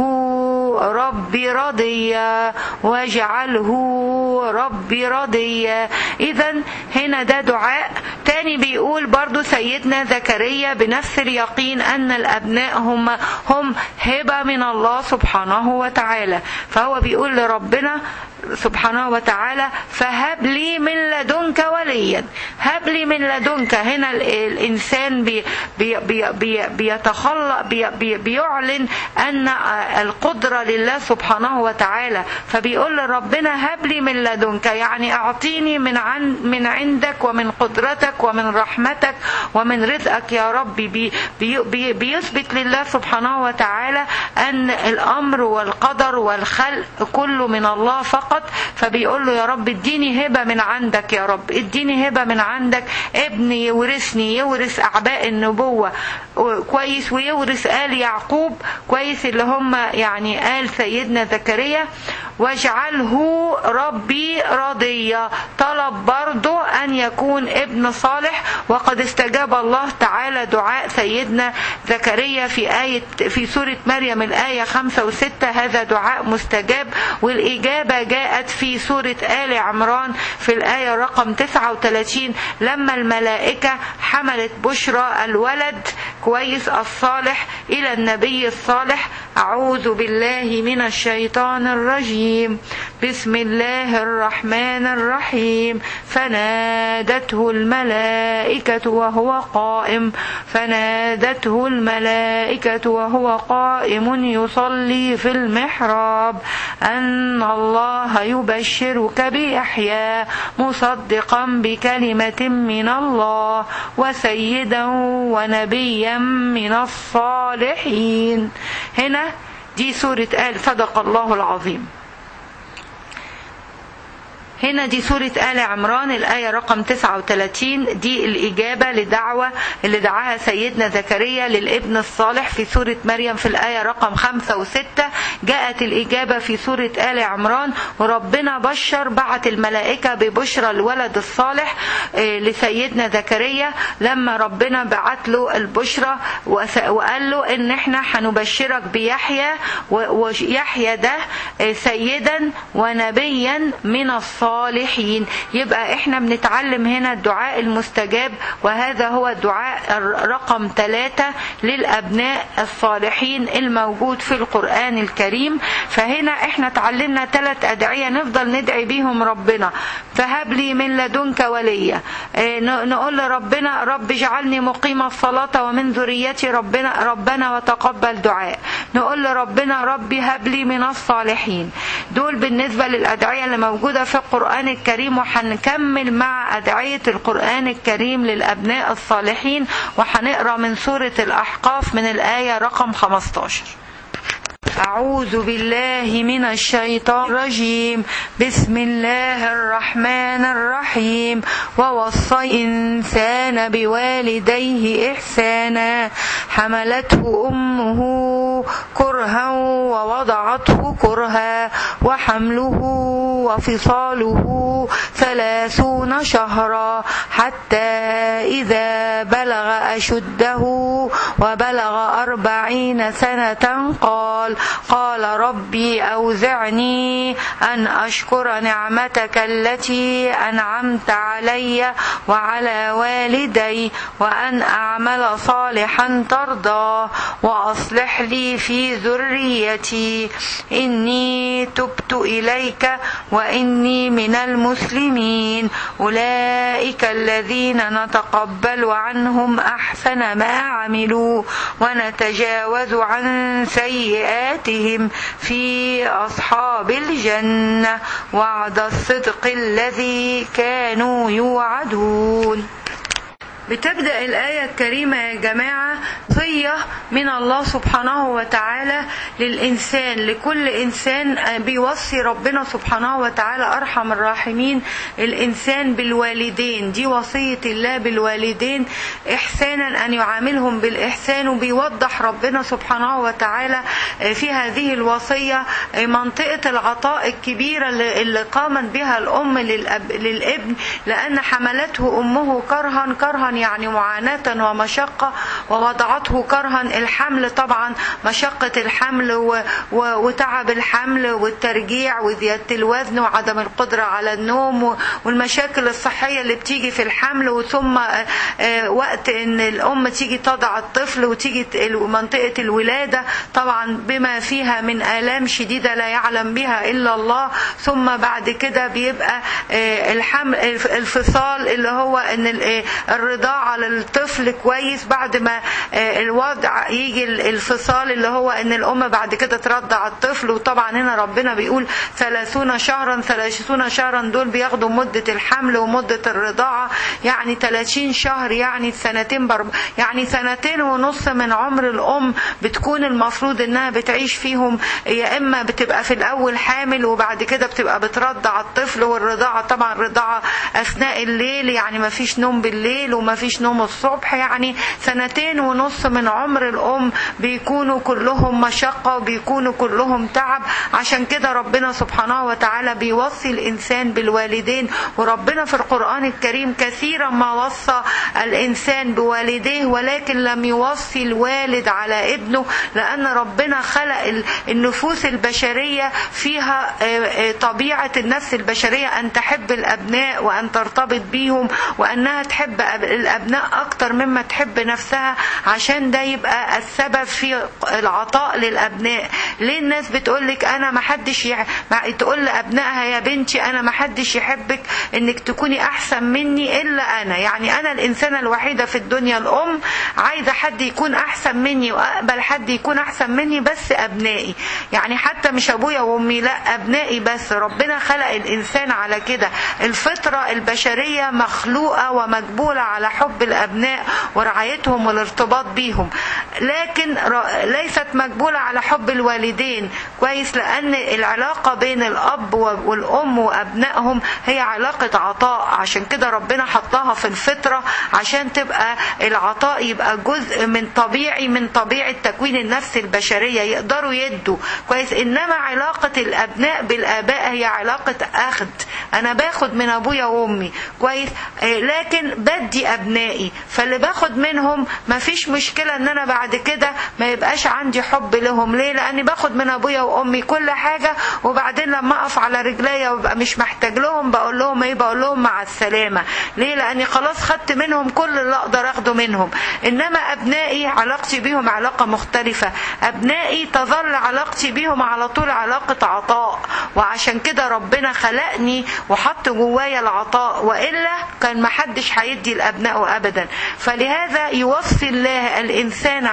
ربي رضيا واجعله ربي رضيا إذا هنا ده دعاء تاني بيقول برضو سيدنا زكريا بنفس اليقين أن الأبناء هم هم هبة من الله سبحانه وتعالى فهو بيقول لربنا سبحانه وتعالى فهب لي من لدنك وليا هب لي من لدنك هنا الإنسان بي بي بي بي بيتخلق بي بي بيعلن أن القدرة لله سبحانه وتعالى فبيقول لربنا هب لي من لدنك يعني أعطيني من عن من عندك ومن قدرتك ومن رحمتك ومن رزقك يا رب بي بي بي بيثبت لله سبحانه وتعالى أن الأمر والقدر والخلق كله من الله فقط فبيقول له يا رب اديني هبة من عندك يا رب اديني هبة من عندك ابني يورثني يورث أعباء النبوة كويس ويورث آل يعقوب كويس اللي هم يعني آل سيدنا زكريا واجعله ربي رضيا طلب برضه أن يكون ابن صالح وقد استجاب الله تعالى دعاء سيدنا زكريا في آية في سورة مريم الآية خمسة وستة هذا دعاء مستجاب والإجابة جاءت في سورة آل عمران في الآية رقم 39 لما الملائكة حملت بشرى الولد كويس الصالح إلى النبي الصالح أعوذ بالله من الشيطان الرجيم بسم الله الرحمن الرحيم فنادته الملائكة وهو قائم فنادته الملائكة وهو قائم يصلي في المحراب أن الله يبشرك بيحيى مصدقا بكلمة من الله وسيدا ونبيا من الصالحين هنا دي سورة آل صدق الله العظيم هنا دي سورة آل عمران الآية رقم 39 دي الإجابة لدعوة اللي دعاها سيدنا زكريا للابن الصالح في سورة مريم في الآية رقم 5 و6 جاءت الإجابة في سورة آل عمران وربنا بشر بعت الملائكة ببشرى الولد الصالح لسيدنا زكريا لما ربنا بعت له البشرى وقال له إن إحنا هنبشرك بيحيى ويحيى ده سيدا ونبيا من الصالحين الصالحين يبقى احنا بنتعلم هنا الدعاء المستجاب وهذا هو الدعاء رقم ثلاثة للأبناء الصالحين الموجود في القرآن الكريم فهنا احنا تعلمنا ثلاث أدعية نفضل ندعي بيهم ربنا فهب لي من لدنك وليا نقول لربنا رب اجعلني مقيم الصلاة ومن ذريتي ربنا ربنا وتقبل دعاء نقول لربنا ربي هب لي من الصالحين دول بالنسبة للأدعية اللي موجودة في القرآن الكريم وهنكمل مع أدعية القرآن الكريم للأبناء الصالحين وهنقرأ من سورة الأحقاف من الآية رقم 15 أعوذ بالله من الشيطان الرجيم بسم الله الرحمن الرحيم ووصى الإنسان بوالديه إحسانا حملته أمه كرها ووضعته كرها وحمله وفصاله ثلاثون شهرا حتى إذا بلغ أشده وبلغ أربعين سنة قال قال ربي أوزعني أن أشكر نعمتك التي أنعمت علي وعلى والدي وأن أعمل صالحا ترضى وأصلح لي في ذريتي إني تبت إليك وإني من المسلمين أولئك الذين نتقبل عنهم أحسن ما عملوا ونتجاوز عن سيئاتهم في أصحاب الجنة وعد الصدق الذي كانوا يوعدون بتبدأ الآية الكريمة يا جماعة وصية من الله سبحانه وتعالى للإنسان لكل إنسان بيوصي ربنا سبحانه وتعالى أرحم الراحمين الإنسان بالوالدين دي وصية الله بالوالدين إحسانا أن يعاملهم بالإحسان وبيوضح ربنا سبحانه وتعالى في هذه الوصية منطقة العطاء الكبيرة اللي قامت بها الأم للأب للابن لأن حملته أمه كرها كرها يعني معاناة ومشقة ووضعته كرها الحمل طبعا مشقة الحمل و... و... وتعب الحمل والترجيع وزيادة الوزن وعدم القدرة على النوم و... والمشاكل الصحية اللي بتيجي في الحمل وثم وقت ان الام تيجي تضع الطفل وتيجي منطقة الولادة طبعا بما فيها من آلام شديدة لا يعلم بها إلا الله ثم بعد كده بيبقى الحمل الفصال اللي هو ان الرضاعة للطفل كويس بعد ما الوضع يجي الفصال اللي هو ان الام بعد كده ترضع الطفل وطبعا هنا ربنا بيقول ثلاثون شهرا ثلاثون شهرا دول بياخدوا مدة الحمل ومدة الرضاعة يعني 30 شهر يعني سنتين برب يعني سنتين ونص من عمر الام بتكون المفروض انها بتعيش فيهم يا اما بتبقى في الاول حامل وبعد كده بتبقى بترضع الطفل والرضاعة طبعا رضاعة اثناء الليل يعني ما فيش نوم بالليل وما فيش نوم الصبح يعني سنتين ونص من عمر الأم بيكونوا كلهم مشقة وبيكونوا كلهم تعب عشان كده ربنا سبحانه وتعالى بيوصي الإنسان بالوالدين وربنا في القرآن الكريم كثيرا ما وصى الإنسان بوالديه ولكن لم يوصي الوالد على ابنه لأن ربنا خلق النفوس البشرية فيها طبيعة النفس البشرية أن تحب الأبناء وأن ترتبط بيهم وأنها تحب الأبناء أكتر مما تحب نفسها عشان ده يبقى السبب في العطاء للأبناء ليه الناس بتقولك أنا ما حدش يح... تقول لأبنائها يا بنتي أنا ما حدش يحبك إنك تكوني أحسن مني إلا أنا يعني أنا الإنسانة الوحيدة في الدنيا الأم عايزة حد يكون أحسن مني وأقبل حد يكون أحسن مني بس أبنائي يعني حتى مش أبويا وأمي لا أبنائي بس ربنا خلق الإنسان على كده الفطرة البشرية مخلوقة ومجبولة على حب الأبناء ورعايتهم والارتباط بيهم لكن ليست مجبولة على حب الوالدين كويس لأن العلاقة بين الأب والأم وأبنائهم هي علاقة عطاء عشان كده ربنا حطها في الفطرة عشان تبقى العطاء يبقى جزء من طبيعي من طبيعة تكوين النفس البشرية يقدروا يدوا كويس إنما علاقة الأبناء بالآباء هي علاقة أخذ أنا باخد من أبويا وأمي كويس لكن بدي أبنائي فاللي باخد منهم مفيش مشكلة ان انا بعد كده ما يبقاش عندي حب لهم ليه لاني باخد من ابويا وامي كل حاجة وبعدين لما اقف على رجليا وابقى مش محتاج لهم بقول لهم ايه بقول لهم مع السلامة ليه لاني خلاص خدت منهم كل اللي اقدر اخده منهم انما ابنائي علاقتي بيهم علاقة مختلفة ابنائي تظل علاقتي بيهم على طول علاقة عطاء وعشان كده ربنا خلقني وحط جوايا العطاء والا كان محدش هيدي الابناء ابدا فلهذا يوصي الله الإنسان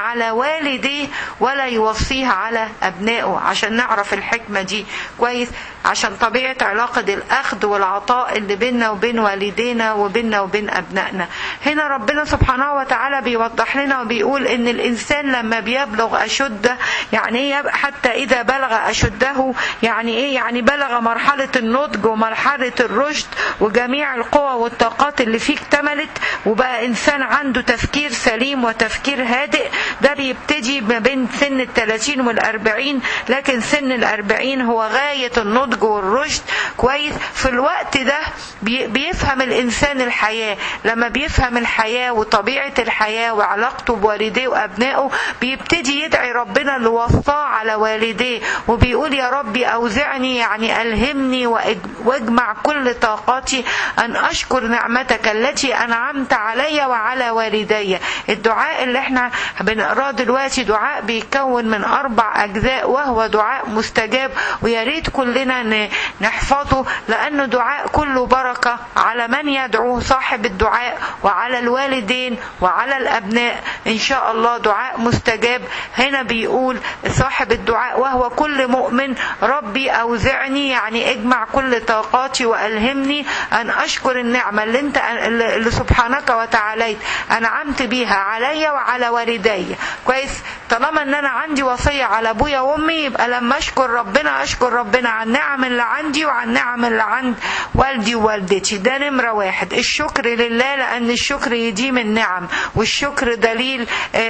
على والديه ولا يوصيها على أبنائه عشان نعرف الحكمة دي كويس عشان طبيعة علاقة الأخذ والعطاء اللي بيننا وبين والدينا وبيننا وبين أبنائنا هنا ربنا سبحانه وتعالى بيوضح لنا وبيقول إن الإنسان لما بيبلغ أشده يعني إيه حتى إذا بلغ أشده يعني إيه يعني بلغ مرحلة النضج ومرحلة الرشد وجميع القوى والطاقات اللي فيه اكتملت وبقى إنسان عنده تفكير سليم وتفكير هادئ ده بيبتدي ما بين سن الثلاثين والأربعين لكن سن الأربعين هو غاية النضج والرشد كويس في الوقت ده بيفهم الإنسان الحياة لما بيفهم الحياة وطبيعة الحياة وعلاقته بوالديه وأبنائه بيبتدي يدعي ربنا اللي وصاه على والديه وبيقول يا ربي أوزعني يعني ألهمني واجمع كل طاقاتي أن أشكر نعمتك التي أنعمت علي وعلى والدي الدعاء اللي احنا بنقراه دلوقتي دعاء بيتكون من أربع أجزاء وهو دعاء مستجاب ويا ريت كلنا نحفظه لأنه دعاء كله بركة على من يدعوه صاحب الدعاء وعلى الوالدين وعلى الأبناء إن شاء الله دعاء مستجاب هنا بيقول صاحب الدعاء وهو كل مؤمن ربي أوزعني يعني اجمع كل طاقاتي وألهمني أن أشكر النعمة اللي أنت اللي سبحانك وتعالى أنعمت بيها علي وعلى والدي كويس طالما ان انا عندي وصية على ابويا وامي يبقى لما اشكر ربنا اشكر ربنا على النعم اللي عندي وعلى النعم اللي عند والدي ووالدتي ده نمرة واحد الشكر لله لان الشكر يديم النعم والشكر دليل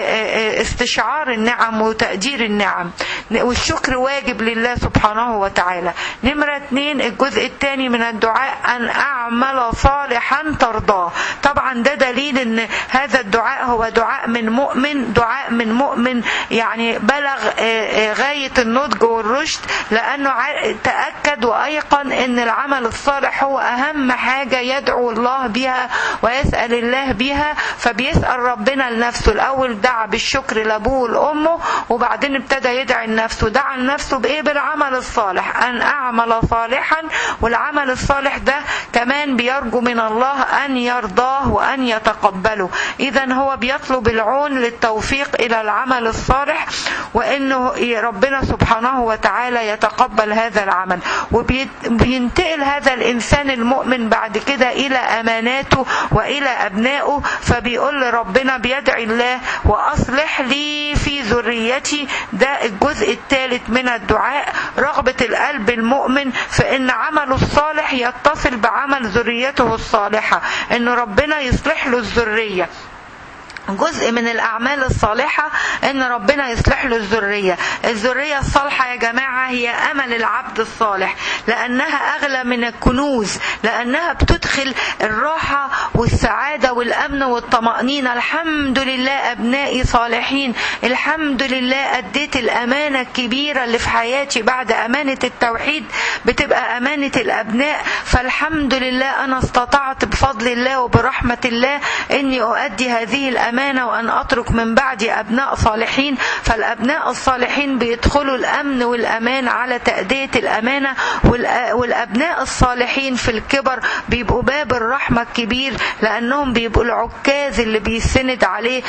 استشعار النعم وتقدير النعم والشكر واجب لله سبحانه وتعالى نمرة اتنين الجزء الثاني من الدعاء ان اعمل صالحا ترضاه طبعا ده دليل ان هذا الدعاء هو دعاء من مؤمن دعاء من مؤمن يعني بلغ غاية النضج والرشد لأنه تأكد وأيقن أن العمل الصالح هو أهم حاجة يدعو الله بها ويسأل الله بها فبيسأل ربنا لنفسه الأول دعا بالشكر لأبوه لأمه وبعدين ابتدى يدعي لنفسه دعا لنفسه بإيه بالعمل الصالح أن أعمل صالحا والعمل الصالح ده كمان بيرجو من الله أن يرضاه وأن يتقبله إذا هو بيطلب العون للتوفيق إلى العمل الصالح وانه ربنا سبحانه وتعالى يتقبل هذا العمل وبينتقل هذا الانسان المؤمن بعد كده الى اماناته والى ابنائه فبيقول لربنا بيدعي الله واصلح لي في ذريتي ده الجزء الثالث من الدعاء رغبة القلب المؤمن في ان عمله الصالح يتصل بعمل ذريته الصالحة ان ربنا يصلح له الذرية جزء من الأعمال الصالحة إن ربنا يصلح له الذرية الذرية الصالحة يا جماعة هي أمل العبد الصالح لأنها أغلى من الكنوز لأنها بتدخل الراحة والسعادة والأمن والطمأنينة الحمد لله أبنائي صالحين الحمد لله أديت الأمانة الكبيرة اللي في حياتي بعد أمانة التوحيد بتبقى أمانة الأبناء فالحمد لله أنا استطعت بفضل الله وبرحمة الله إني أؤدي هذه الأمانة الأمانة وأن أترك من بعدي أبناء صالحين فالأبناء الصالحين بيدخلوا الأمن والأمان على تأدية الأمانة والأبناء الصالحين في الكبر بيبقوا باب الرحمة الكبير لأنهم بيبقوا العكاز اللي بيسند عليه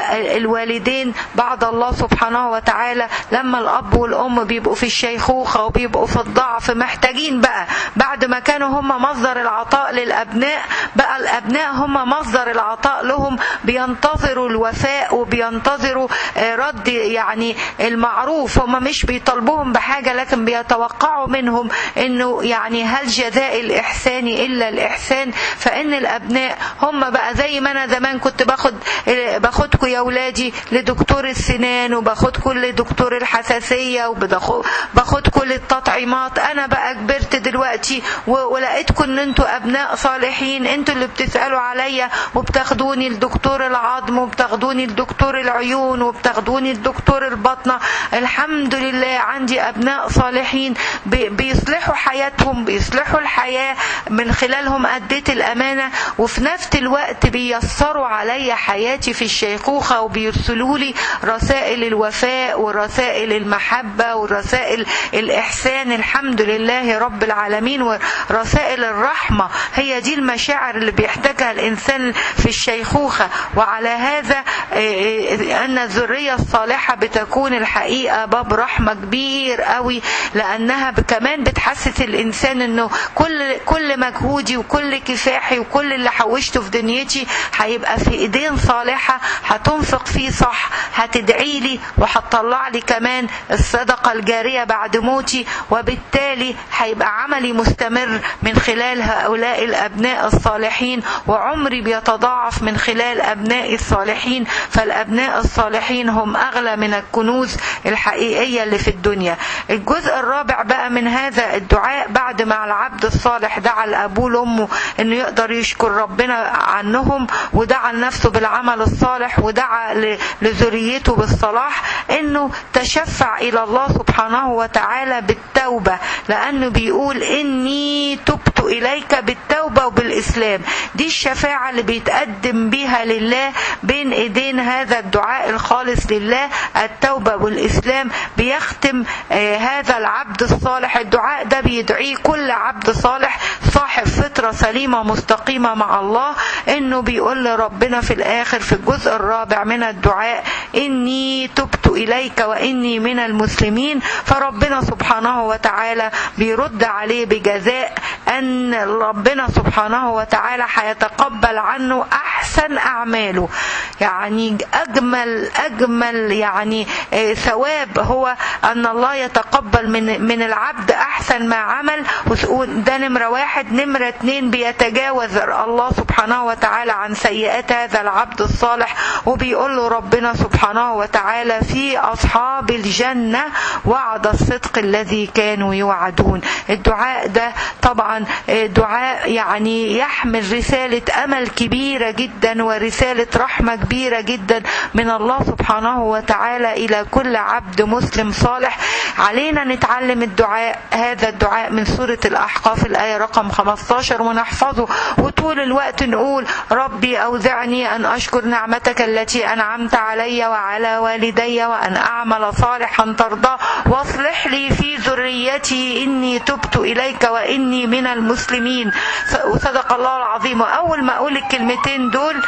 الوالدين بعد الله سبحانه وتعالى لما الأب والأم بيبقوا في الشيخوخة وبيبقوا في الضعف محتاجين بقى بعد ما كانوا هم مصدر العطاء للأبناء بقى الأبناء هم مصدر العطاء لهم بينتظروا بينتظروا الوفاء وبينتظروا رد يعني المعروف هم مش بيطالبوهم بحاجة لكن بيتوقعوا منهم انه يعني هل جزاء الاحسان الا الاحسان فان الابناء هم بقى زي ما انا زمان كنت باخد باخدكم يا اولادي لدكتور السنان وباخدكم لدكتور الحساسية وباخدكم للتطعيمات انا بقى كبرت دلوقتي ولقيتكم ان انتوا ابناء صالحين انتوا اللي بتسألوا عليا وبتاخدوني لدكتور العظم العظم وبتاخدوني لدكتور العيون وبتاخدوني لدكتور البطنة الحمد لله عندي أبناء صالحين بيصلحوا حياتهم بيصلحوا الحياة من خلالهم أديت الأمانة وفي نفس الوقت بيسروا علي حياتي في الشيخوخة وبيرسلوا لي رسائل الوفاء ورسائل المحبة ورسائل الإحسان الحمد لله رب العالمين ورسائل الرحمة هي دي المشاعر اللي بيحتاجها الإنسان في الشيخوخة وعلى هذا ان الذريه الصالحه بتكون الحقيقه باب رحمه كبير قوي لانها كمان بتحسس الانسان انه كل كل مجهودي وكل كفاحي وكل اللي حوشته في دنيتي هيبقى في ايدين صالحه هتنفق فيه صح هتدعي لي وهتطلع لي كمان الصدقه الجاريه بعد موتي وبالتالي هيبقى عملي مستمر من خلال هؤلاء الابناء الصالحين وعمري بيتضاعف من خلال ابنائي الصالحين فالابناء الصالحين هم اغلى من الكنوز الحقيقيه اللي في الدنيا الجزء الرابع بقى من هذا الدعاء بعد ما العبد الصالح دعا لابوه لامه انه يقدر يشكر ربنا عنهم ودعا لنفسه بالعمل الصالح ودعا لذريته بالصلاح انه تشفع الى الله سبحانه وتعالى بالتوبه لانه بيقول اني تبت اليك بالتوبه وبالاسلام دي الشفاعه اللي بيتقدم بها لله بين ايدين هذا الدعاء الخالص لله التوبه والاسلام بيختم آه هذا العبد الصالح الدعاء ده بيدعيه كل عبد صالح صاحب فطره سليمه مستقيمه مع الله انه بيقول لربنا في الاخر في الجزء الرابع من الدعاء اني تبت اليك واني من المسلمين فربنا سبحانه وتعالى بيرد عليه بجزاء ان ربنا سبحانه وتعالى هيتقبل عنه احسن اعماله يعني اجمل اجمل يعني ثواب هو ان الله يتقبل من من العبد احسن ما عمل ده نمره واحد نمره اتنين بيتجاوز الله سبحانه وتعالى عن سيئات هذا العبد الصالح وبيقول له ربنا سبحانه وتعالى في اصحاب الجنه وعد الصدق الذي كانوا يوعدون الدعاء ده طبعا دعاء يعني يحمل رساله امل كبيره جدا ورساله رحمه كبيره جدا من الله سبحانه وتعالى الى كل عبد مسلم صالح علينا نتعلم الدعاء هذا الدعاء من سوره الاحقاف الايه رقم 15 ونحفظه وطول الوقت نقول ربي اوزعني ان اشكر نعمتك التي انعمت علي وعلى والدي وان اعمل صالحا ترضاه واصلح لي في ذريتي اني تبت اليك واني من المسلمين وصدق الله العظيم واول ما اقول الكلمتين دول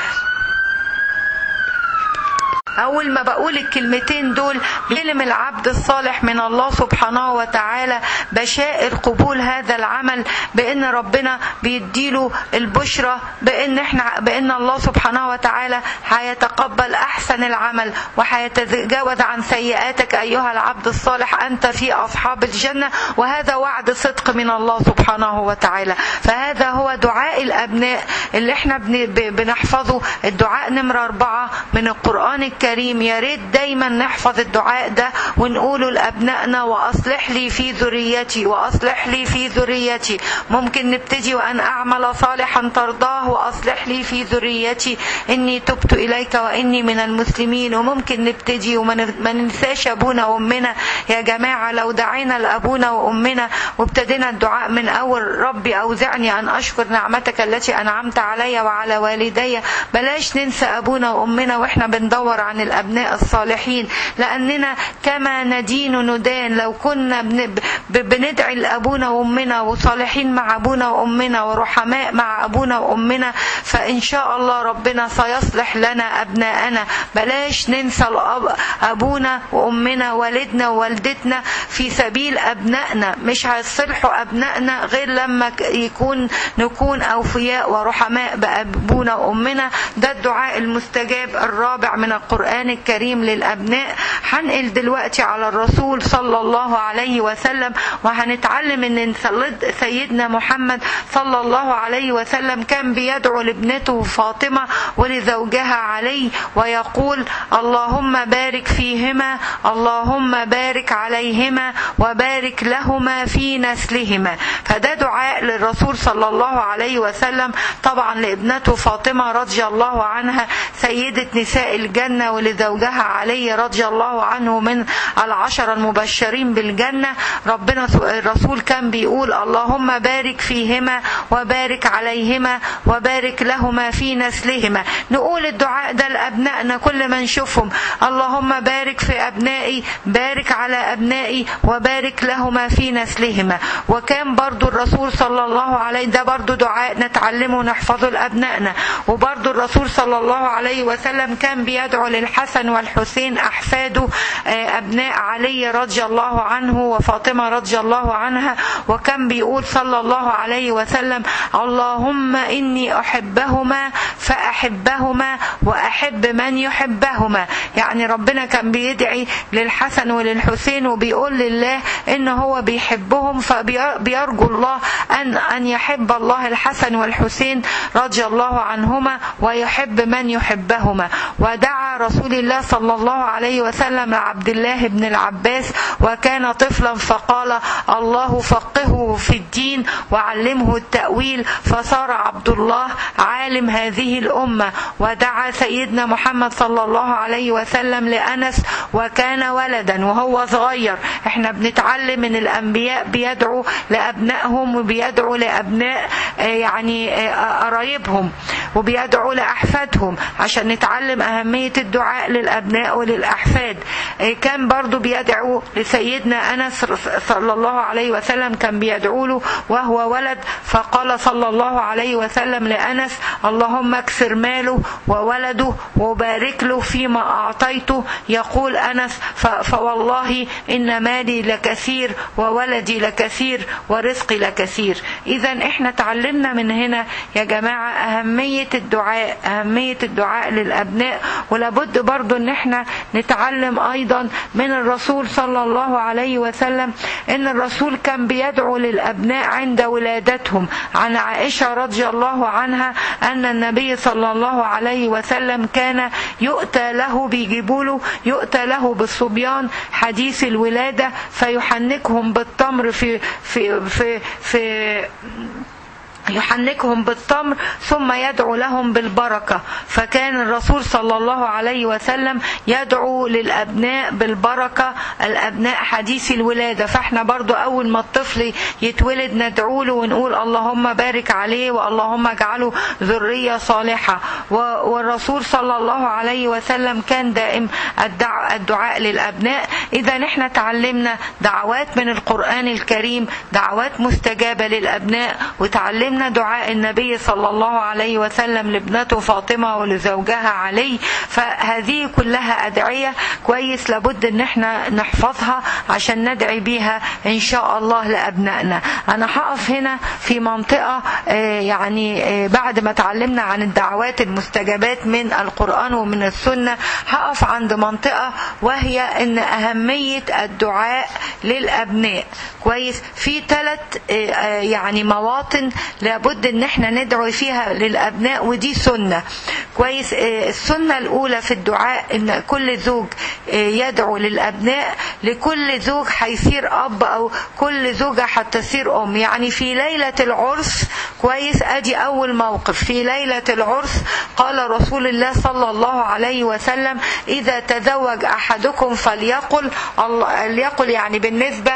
أول ما بقول الكلمتين دول بيلم العبد الصالح من الله سبحانه وتعالى بشائر قبول هذا العمل بأن ربنا بيديله البشرة بأن احنا بأن الله سبحانه وتعالى هيتقبل أحسن العمل وهيتجاوز عن سيئاتك أيها العبد الصالح أنت في أصحاب الجنة وهذا وعد صدق من الله سبحانه وتعالى فهذا هو دعاء الأبناء اللي احنا بنحفظه الدعاء نمرة أربعة من القرآن الكريم الكريم يا ريت دايما نحفظ الدعاء ده ونقوله لابنائنا واصلح لي في ذريتي واصلح لي في ذريتي ممكن نبتدي وان اعمل صالحا ترضاه واصلح لي في ذريتي اني تبت اليك واني من المسلمين وممكن نبتدي وما ننساش ابونا وامنا يا جماعه لو دعينا لابونا وامنا وابتدينا الدعاء من اول ربي اوزعني ان اشكر نعمتك التي انعمت علي وعلى والدي بلاش ننسى ابونا وامنا واحنا بندور عن الأبناء الصالحين لأننا كما ندين ندان لو كنا بندعي لأبونا وأمنا وصالحين مع أبونا وأمنا ورحماء مع أبونا وأمنا فإن شاء الله ربنا سيصلح لنا أبناءنا بلاش ننسى أبونا وأمنا والدنا ووالدتنا في سبيل أبنائنا مش هيصلحوا أبنائنا غير لما يكون نكون أوفياء ورحماء بأبونا وأمنا ده الدعاء المستجاب الرابع من القرآن الكريم للأبناء هنقل دلوقتي على الرسول صلى الله عليه وسلم وهنتعلم ان سيدنا محمد صلى الله عليه وسلم كان بيدعو لابنته فاطمة ولزوجها علي ويقول اللهم بارك فيهما اللهم بارك عليهما وبارك لهما في نسلهما فده دعاء للرسول صلى الله عليه وسلم طبعا لابنته فاطمة رضي الله عنها سيدة نساء الجنة ولزوجها علي رضي الله عنه من العشر المبشرين بالجنة ربنا الرسول كان بيقول اللهم بارك فيهما وبارك عليهما وبارك لهما في نسلهما نقول الدعاء ده لأبنائنا كل ما نشوفهم اللهم بارك في أبنائي بارك على أبنائي وبارك لهما في نسلهما وكان برضو الرسول صلى الله عليه ده برضو دعاء نتعلمه ونحفظه لأبنائنا وبرضو الرسول صلى الله عليه وسلم كان بيدعو للحسن والحسين أحفاده أبناء علي رضي الله عنه وفاطمة رضي الله عنها وكان بيقول صلى الله عليه وسلم اللهم إني أحبهما فأحبهما وأحب من يحبهما يعني ربنا كان بيدعي للحسن وللحسين وبيقول لله إن هو بيحبهم فبيرجو الله أن أن يحب الله الحسن والحسين رضي الله عنهما ويحب من يحبهما ودعا رسول الله صلى الله عليه وسلم لعبد الله بن العباس وكان طفلا فقال الله فقهه في الدين وعلمه التأويل فصار عبد الله عالم هذه الأمة ودعا سيدنا محمد صلى الله عليه وسلم لأنس وكان ولدا وهو صغير احنا بنتعلم من الأنبياء بيدعوا لأبنائهم وبيدعوا لأبناء يعني قرايبهم وبيدعوا لأحفادهم عشان نتعلم أهمية الدعاء للأبناء وللأحفاد كان برضو بيدعو لسيدنا أنس صلى الله عليه وسلم كان بيدعو له وهو ولد فقال صلى الله عليه وسلم لأنس اللهم اكثر ماله وولده وبارك له فيما أعطيته يقول أنس فوالله إن مالي لكثير وولدي لكثير ورزقي لكثير إذا إحنا تعلمنا من هنا يا جماعة أهمية الدعاء أهمية الدعاء للأبناء ولابد برضو إن إحنا نتعلم أيضا من الرسول صلى الله عليه وسلم إن الرسول كان بيدعو للأبناء عند ولادتهم عن عائشة رضي الله عنها أن النبي صلى الله عليه وسلم كان يؤتى له بيجيبوا له يؤتى له بالصبيان حديث الولادة فيحنكهم بالتمر في في في, في يحنكهم بالتمر ثم يدعو لهم بالبركة فكان الرسول صلى الله عليه وسلم يدعو للأبناء بالبركة الأبناء حديث الولادة فاحنا برضو أول ما الطفل يتولد ندعو له ونقول اللهم بارك عليه واللهم اجعله ذرية صالحة والرسول صلى الله عليه وسلم كان دائم الدعاء للأبناء إذا احنا تعلمنا دعوات من القرآن الكريم دعوات مستجابة للأبناء وتعلمنا علمنا دعاء النبي صلى الله عليه وسلم لابنته فاطمة ولزوجها علي فهذه كلها أدعية كويس لابد ان احنا نحفظها عشان ندعي بيها ان شاء الله لأبنائنا انا هقف هنا في منطقة يعني بعد ما تعلمنا عن الدعوات المستجابات من القرآن ومن السنة هقف عند منطقة وهي ان أهمية الدعاء للأبناء كويس في ثلاث يعني مواطن لابد ان احنا ندعو فيها للابناء ودي سنه كويس السنه الاولى في الدعاء ان كل زوج يدعو للابناء لكل زوج هيصير اب او كل زوجه هتصير ام يعني في ليله العرس كويس ادي اول موقف في ليله العرس قال رسول الله صلى الله عليه وسلم اذا تزوج احدكم فليقل الله ليقل يعني بالنسبه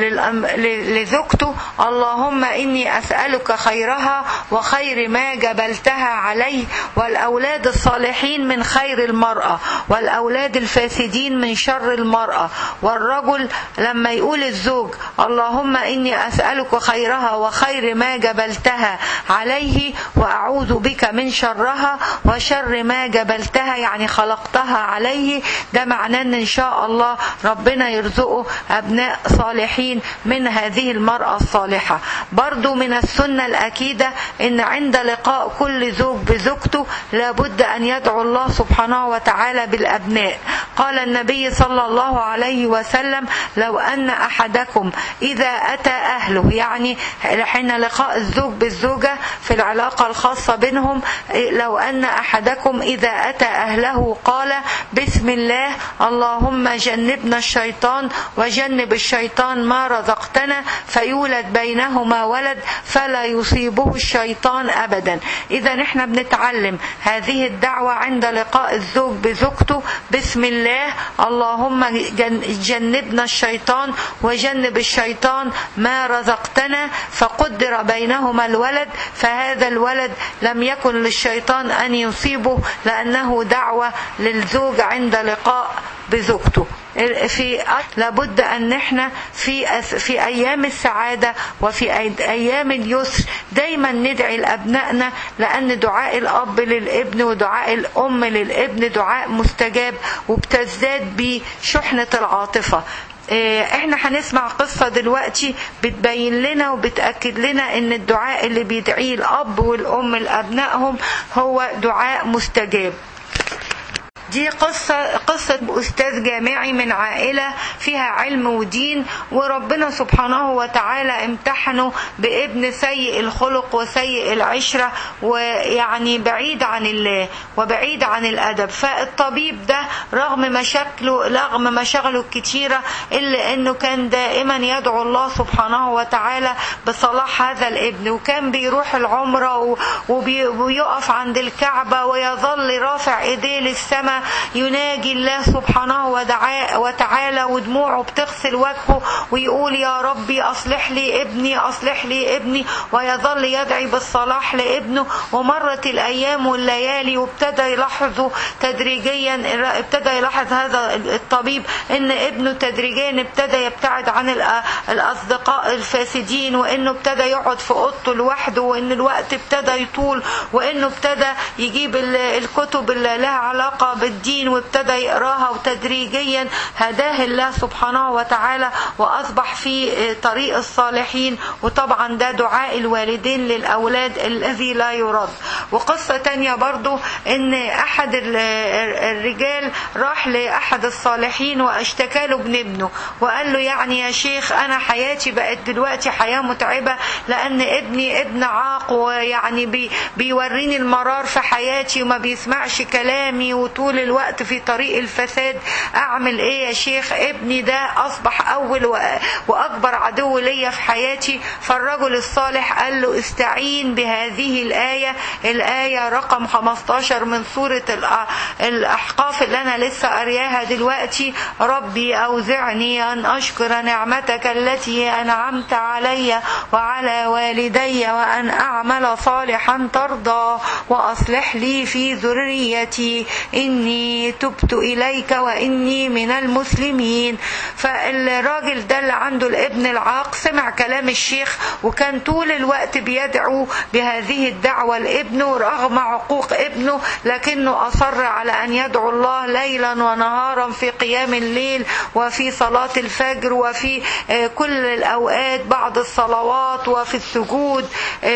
لزوجته اللهم اني اسالك خيرها وخير ما جبلتها عليه والأولاد الصالحين من خير المرأة والأولاد الفاسدين من شر المرأة والرجل لما يقول الزوج اللهم إني أسألك خيرها وخير ما جبلتها عليه وأعوذ بك من شرها وشر ما جبلتها يعني خلقتها عليه ده معناه إن شاء الله ربنا يرزقه أبناء صالحين من هذه المرأة الصالحة برضو من السنة الأكيدة إن عند لقاء كل زوج بزوجته لابد أن يدعو الله سبحانه وتعالى بالأبناء قال النبي صلى الله عليه وسلم لو أن أحدكم إذا أتى أهله يعني حين لقاء الزوج بالزوجة في العلاقة الخاصة بينهم لو أن أحدكم إذا أتى أهله قال بسم الله اللهم جنبنا الشيطان وجنب الشيطان ما رزقتنا فيولد بينهما ولد فلا يصيبه الشيطان أبدا إذا احنا بنتعلم هذه الدعوة عند لقاء الزوج بزوجته بسم الله اللهم جنبنا الشيطان وجنب الشيطان ما رزقتنا فقدر بينهما الولد فهذا الولد لم يكن للشيطان أن يصيبه لأنه دعوة للزوج عند لقاء بزوجته في لابد ان احنا في في ايام السعاده وفي ايام اليسر دايما ندعي لابنائنا لان دعاء الاب للابن ودعاء الام للابن دعاء مستجاب وبتزداد بشحنه العاطفه احنا هنسمع قصة دلوقتي بتبين لنا وبتأكد لنا ان الدعاء اللي بيدعيه الاب والام لابنائهم هو دعاء مستجاب دي قصة قصة أستاذ جامعي من عائلة فيها علم ودين وربنا سبحانه وتعالى امتحنه بابن سيء الخلق وسيء العشرة ويعني بعيد عن الله وبعيد عن الأدب فالطبيب ده رغم مشاكله رغم مشاغله الكتيرة إلا أنه كان دائما يدعو الله سبحانه وتعالى بصلاح هذا الابن وكان بيروح العمرة وبيقف عند الكعبة ويظل رافع ايديه للسماء يناجي الله سبحانه وتعالى ودموعه بتغسل وجهه ويقول يا ربي أصلح لي ابني أصلح لي ابني ويظل يدعي بالصلاح لابنه ومرت الأيام والليالي وابتدى يلاحظه تدريجيا ابتدى يلاحظ هذا الطبيب ان ابنه تدريجيا ابتدى يبتعد عن الأصدقاء الفاسدين وانه ابتدى يقعد في اوضته لوحده وان الوقت ابتدى يطول وانه ابتدى يجيب الكتب اللي لها علاقة بالدين وابتدى يقراها وتدريجيا هداه الله سبحانه وتعالى وأصبح في طريق الصالحين وطبعا ده دعاء الوالدين للأولاد الذي لا يرد وقصة تانية برضو ان أحد الرجال راح لأحد الصالحين واشتكى له ابن ابنه وقال له يعني يا شيخ أنا حياتي بقت دلوقتي حياة متعبة لأن ابني ابن عاق ويعني بي بيوريني المرار في حياتي وما بيسمعش كلامي وطول الوقت في طريق الفساد اعمل ايه يا شيخ ابني ده اصبح اول واكبر عدو ليا في حياتي فالرجل الصالح قال له استعين بهذه الايه الايه رقم 15 من سوره الاحقاف اللي انا لسه قارياها دلوقتي ربي اوزعني ان اشكر نعمتك التي انعمت علي وعلى والدي وان اعمل صالحا ترضى واصلح لي في ذريتي إني تبت إليك وإني من المسلمين فالراجل ده اللي عنده الابن العاق سمع كلام الشيخ وكان طول الوقت بيدعو بهذه الدعوة لابنه رغم عقوق ابنه لكنه أصر على أن يدعو الله ليلا ونهارا في قيام الليل وفي صلاة الفجر وفي كل الأوقات بعد الصلوات وفي السجود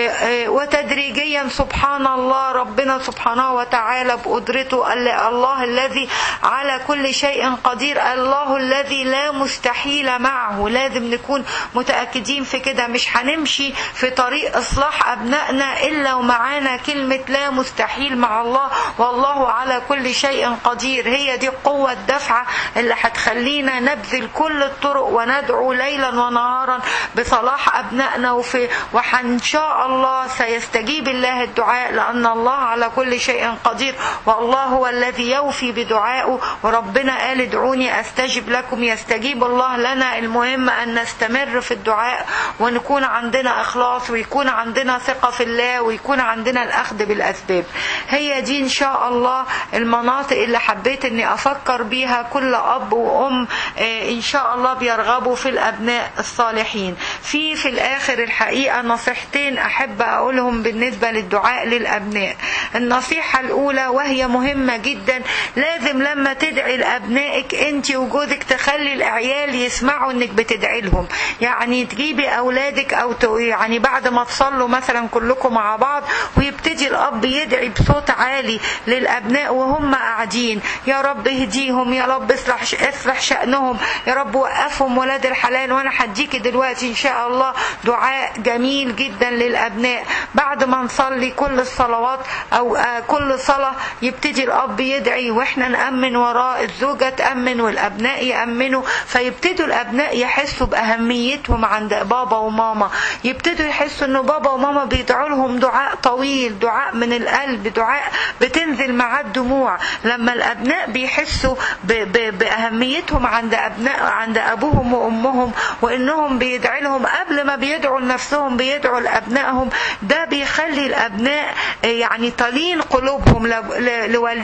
وتدريجيا سبحان الله ربنا سبحانه وتعالى بقدرته الله الذي على كل شيء قدير الله الذي لا مستحيل معه لازم نكون متأكدين في كده مش هنمشي في طريق إصلاح أبنائنا إلا ومعانا كلمة لا مستحيل مع الله والله على كل شيء قدير هي دي قوة الدفعة اللي هتخلينا نبذل كل الطرق وندعو ليلا ونهارا بصلاح أبنائنا وفي وإن شاء الله سيستجيب الله الدعاء لأن الله على كل شيء قدير والله هو الذي يوفي بدعائه وربنا قال ادعوني استجب لكم يستجيب الله لنا المهم ان نستمر في الدعاء ونكون عندنا اخلاص ويكون عندنا ثقه في الله ويكون عندنا الاخذ بالاسباب هي دي ان شاء الله المناطق اللي حبيت اني افكر بيها كل اب وام ان شاء الله بيرغبوا في الابناء الصالحين في في الاخر الحقيقه نصيحتين احب اقولهم بالنسبه للدعاء للابناء النصيحه الاولى وهي مهمه جدا لازم لما تدعي لابنائك انت وجوزك تخلي العيال يسمعوا انك بتدعي لهم يعني تجيبي اولادك او يعني بعد ما تصلوا مثلا كلكم مع بعض ويبتدي الاب يدعي بصوت عالي للابناء وهم قاعدين يا رب اهديهم يا رب اصلح اصلح شانهم يا رب وقفهم ولاد الحلال وانا هديكي دلوقتي ان شاء الله دعاء جميل جدا للابناء بعد ما نصلي كل الصلوات او كل صلاه يبتدي الاب يدعي واحنا نامن وراه الزوجه تامن والابناء يامنوا فيبتدوا الابناء يحسوا باهميتهم عند بابا وماما يبتدوا يحسوا ان بابا وماما بيدعوا لهم دعاء طويل دعاء من القلب دعاء بتنزل معاه الدموع لما الابناء بيحسوا ب ب باهميتهم عند ابناء عند ابوهم وامهم وانهم بيدعوا لهم قبل ما بيدعوا لنفسهم بيدعوا لابنائهم ده بيخلي الابناء يعني تلين قلوبهم لوالديهم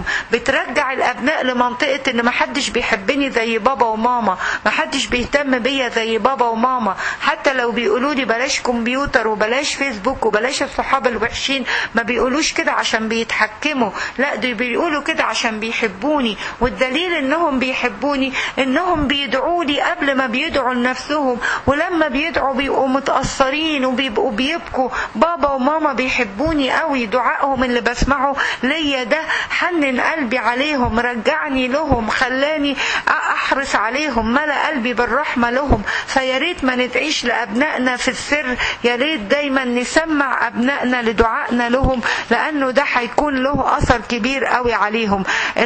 بترجع الابناء لمنطقه ان محدش بيحبني زي بابا وماما محدش بيهتم بيا زي بابا وماما حتى لو بيقولوا لي بلاش كمبيوتر وبلاش فيسبوك وبلاش الصحاب الوحشين ما بيقولوش كده عشان بيتحكموا لا دول بيقولوا كده عشان بيحبوني والدليل انهم بيحبوني انهم بيدعوا لي قبل ما بيدعوا لنفسهم ولما بيدعوا بيبقوا متأثرين وبيبقوا بيبكوا بابا وماما بيحبوني قوي دعائهم اللي بسمعه ليا ده حنن قلبي عليهم رجعني لهم خلاني احرص عليهم ملا قلبي بالرحمة لهم فيا ريت ما ندعيش لابنائنا في السر يا ريت دايما نسمع ابنائنا لدعائنا لهم لانه ده هيكون له اثر كبير قوي عليهم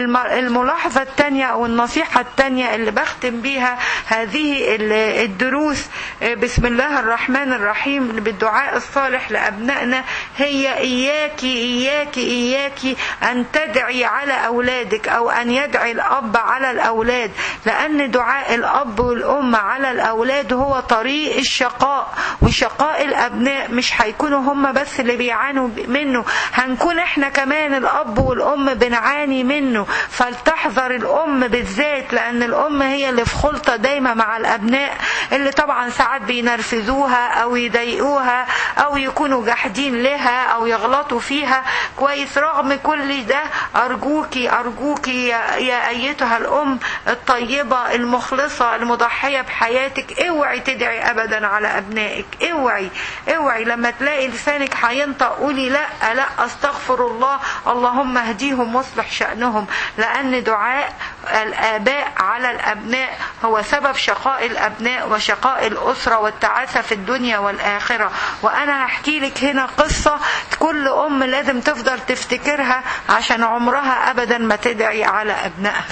الملاحظة الثانية او النصيحة الثانية اللي بختم بيها هذه الدروس بسم الله الرحمن الرحيم بالدعاء الصالح لابنائنا هي اياكي اياكي اياكي ان تدعي على اولادك او ان يدعي الاب على الاولاد لان دعاء الاب والام على الاولاد هو طريق الشقاء وشقاء الابناء مش هيكونوا هم بس اللي بيعانوا منه هنكون احنا كمان الاب والام بنعاني منه فلتحذر الام بالذات لان الام هي اللي في خلطه دايما مع الابناء اللي طبعا ساعات بينرفزوها او يضايقوها او يكونوا جاحدين لها او يغلطوا فيها كويس رغم كل ده ارجوكي ارجوكي يا, يا ايتها الام الطيبه المخلصه المضحيه بحياتك اوعي تدعي ابدا على ابنائك اوعي اوعي لما تلاقي لسانك هينطق قولي لا لا استغفر الله اللهم اهديهم واصلح شانهم لان دعاء الاباء على الابناء هو سبب شقاء الابناء وشقاء الاسره والتعاسه في الدنيا والاخره وانا هحكي لك هنا قصه كل ام لازم تفضل تفتكرها عشان عمرها ابدا ما تدعي على ابنائها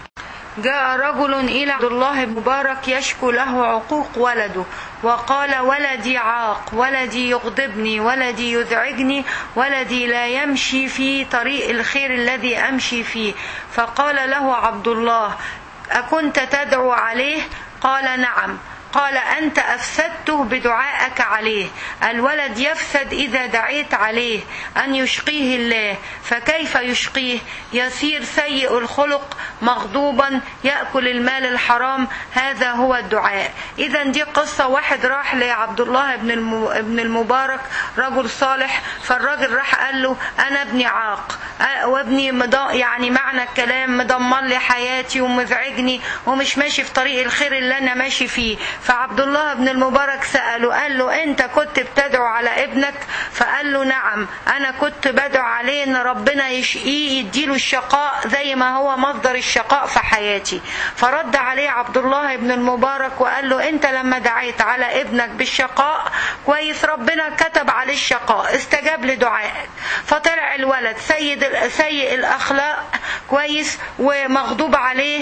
جاء رجل إلى عبد الله بن مبارك يشكو له عقوق ولده وقال ولدي عاق ولدي يغضبني ولدي يزعجني ولدي لا يمشي في طريق الخير الذي أمشي فيه فقال له عبد الله أكنت تدعو عليه قال نعم قال أنت أفسدته بدعائك عليه الولد يفسد إذا دعيت عليه أن يشقيه الله فكيف يشقيه يصير سيء الخلق مغضوبا يأكل المال الحرام هذا هو الدعاء إذا دي قصة واحد راح لعبد الله بن ابن المبارك رجل صالح فالراجل راح قال له أنا ابني عاق وابني يعني معنى الكلام مدمر لي حياتي ومزعجني ومش ماشي في طريق الخير اللي أنا ماشي فيه فعبد الله بن المبارك سأله قال له أنت كنت بتدعو على ابنك فقال له نعم أنا كنت بدعو عليه إن ربنا يشقيه يديله الشقاء زي ما هو مصدر الشقاء في حياتي فرد عليه عبد الله بن المبارك وقال له أنت لما دعيت على ابنك بالشقاء كويس ربنا كتب عليه الشقاء استجاب لدعائك فطلع الولد سيد سيء الأخلاق كويس ومغضوب عليه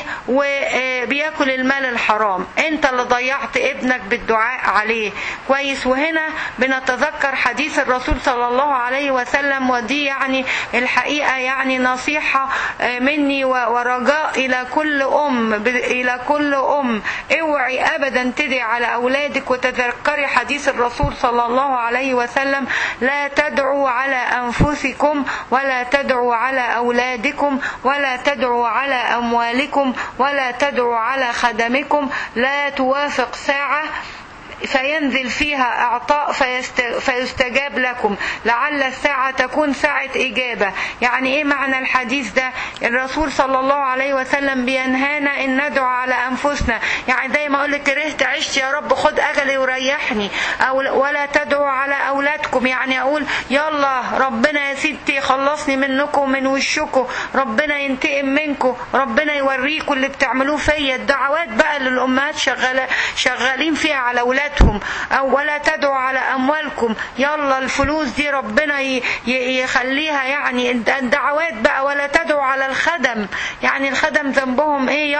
وبياكل المال الحرام أنت اللي ضيعت ابنك بالدعاء عليه كويس وهنا بنتذكر حديث الرسول صلى الله عليه وسلم ودي يعني الحقيقة يعني نصيحة مني ورجاء إلى كل أم إلى كل أم اوعي أبدا تدعي على أولادك وتذكري حديث الرسول صلى الله عليه وسلم لا تدعوا على أنفسكم ولا تدعوا على أولادكم ولا تدعوا على أموالكم ولا تدعوا على خدمكم لا توافق ساعة فينزل فيها اعطاء فيستجاب لكم لعل الساعة تكون ساعة اجابة يعني ايه معنى الحديث ده الرسول صلى الله عليه وسلم بينهانا ان ندعو على انفسنا يعني زي ما اقول لك كرهت عشت يا رب خد اجلي وريحني او ولا تدعوا على اولادكم يعني اقول يلا ربنا يا ستي خلصني منكم من وشكم ربنا ينتقم منكم ربنا يوريكم اللي بتعملوه فيا الدعوات بقى اللي الامهات شغاله شغالين فيها على اولادهم او ولا تدعوا على اموالكم يلا الفلوس دي ربنا يخليها يعني الدعوات بقى ولا تدعوا على الخدم يعني الخدم ذنبهم ايه يلا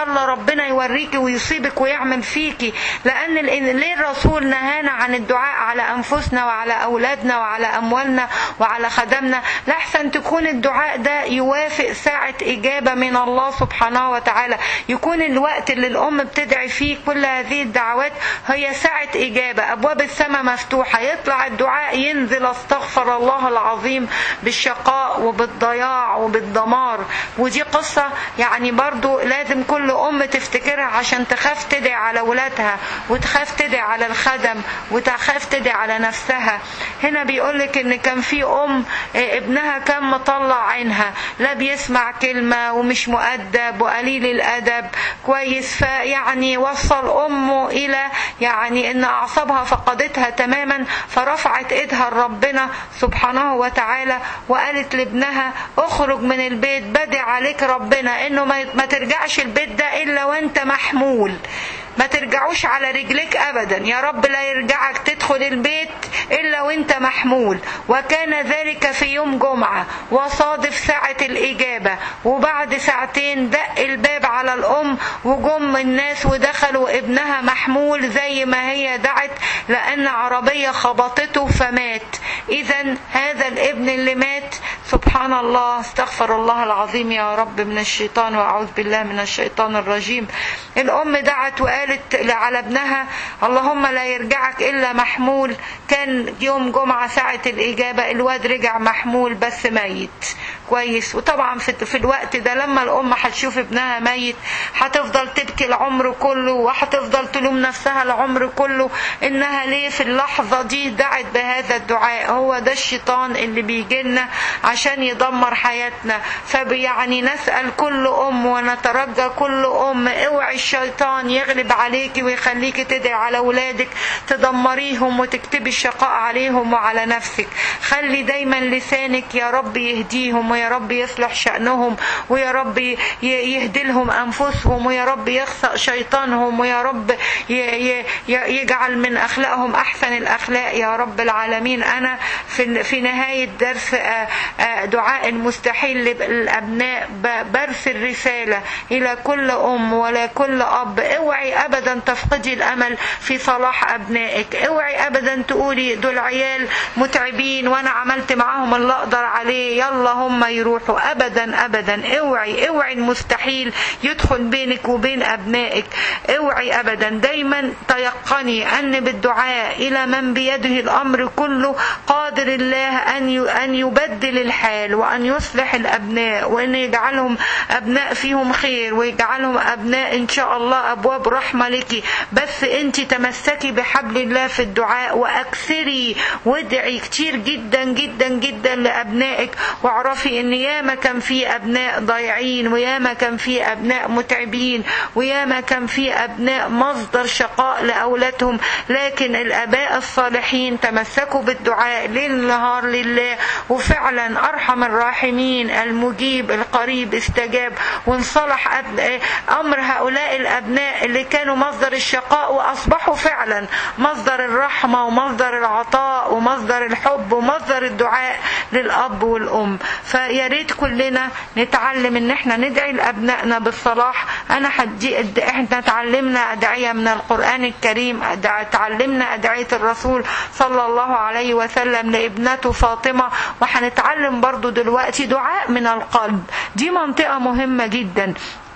يلا ربنا يوريكي ويصيبك ويعمل فيكي لان ال- ليه الرسول نهانا عن الدعاء على انفسنا وعلى اولادنا وعلى اموالنا وعلى خدمنا لاحسن تكون الدعاء ده يوافق ساعة اجابة من الله سبحانه وتعالى يكون الوقت اللي الام بتدعي فيه كل هذه الدعوات هي ساعة اجابة ابواب السماء مفتوحة يطلع الدعاء ينزل استغفر الله العظيم بالشقاء وبالضياع وبالدمار ودي قصة يعني برضو لازم كل ام تفتكرها عشان تخاف تدعي على ولادها وتخاف تدعي على الخدم وتخاف تدعي على نفسها هنا بيقولك ان كان في ام آه، ابنها كان مطلع عينها لا بيسمع كلمة ومش مؤدب وقليل الادب كويس فيعني وصل امه الى يعني ان اعصابها فقدتها تماما فرفعت ايدها لربنا سبحانه وتعالى وقالت لابنها اخرج من البيت بدي عليك ربنا انه ما ما ترجعش البيت ده الا وانت محمول ما ترجعوش على رجليك ابدا يا رب لا يرجعك تدخل البيت الا وانت محمول وكان ذلك في يوم جمعه وصادف ساعه الاجابه وبعد ساعتين دق الباب على الام وجم الناس ودخلوا ابنها محمول زي ما هي دعت لان عربيه خبطته فمات اذا هذا الابن اللي مات سبحان الله استغفر الله العظيم يا رب من الشيطان واعوذ بالله من الشيطان الرجيم الام دعت وقالت على ابنها اللهم لا يرجعك الا محمول كان يوم جمعه ساعه الاجابه الواد رجع محمول بس ميت كويس وطبعا في, في الوقت ده لما الام هتشوف ابنها ميت هتفضل تبكي العمر كله وهتفضل تلوم نفسها العمر كله انها ليه في اللحظه دي دعت بهذا الدعاء هو ده الشيطان اللي بيجي لنا عشان يدمر حياتنا فيعني نسال كل ام ونترجى كل ام اوعي الشيطان يغلب عليكي ويخليكي تدعي على اولادك تدمريهم وتكتبي الشقاء عليهم وعلى نفسك خلي دايما لسانك يا رب يهديهم ويا رب يصلح شأنهم ويا رب ي- يهدي لهم أنفسهم ويا رب يخسأ شيطانهم ويا رب ي- ي- ي- يجعل من أخلاقهم أحسن الأخلاق يا رب العالمين أنا في في نهاية درس آه، آه، دعاء المستحيل للأبناء ب- برسل رسالة إلى كل أم ولا كل أب اوعي أبدا تفقدي الأمل في صلاح أبنائك اوعي أبدا تقولي دول عيال متعبين وأنا عملت معاهم اللي أقدر عليه يلا هم يروحوا أبدا أبدا اوعي اوعي المستحيل يدخل بينك وبين أبنائك اوعي أبدا دايما تيقني أن بالدعاء إلى من بيده الأمر كله قادر الله أن ي- أن يبدل الحال وأن يصلح الأبناء وأن يجعلهم أبناء فيهم خير ويجعلهم أبناء إن شاء الله أبواب رحمة لك بس أنت تمسكي بحبل الله في الدعاء وأكثري وادعي كتير جدا جدا جدا لأبنائك واعرفي أن ياما كان في أبناء ضايعين وياما كان في أبناء متعبين وياما كان في أبناء مصدر شقاء لأولادهم لكن الآباء الصالحين تمسكوا بالدعاء ليل نهار لله وفعلا أرحم الراحمين المجيب القريب استجاب وانصلح أب- أمر هؤلاء الأبناء اللي كانوا مصدر الشقاء وأصبحوا فعلا مصدر الرحمة ومصدر العطاء ومصدر الحب ومصدر الدعاء للأب والأم فيا ريت كلنا نتعلم ان احنا ندعي لأبنائنا بالصلاح انا حدي احنا تعلمنا ادعية من القرآن الكريم أدع- تعلمنا ادعية الرسول صلى الله عليه وسلم لابنته فاطمة وهنتعلم برضو دلوقتي دعاء من القلب دي منطقة مهمة جدا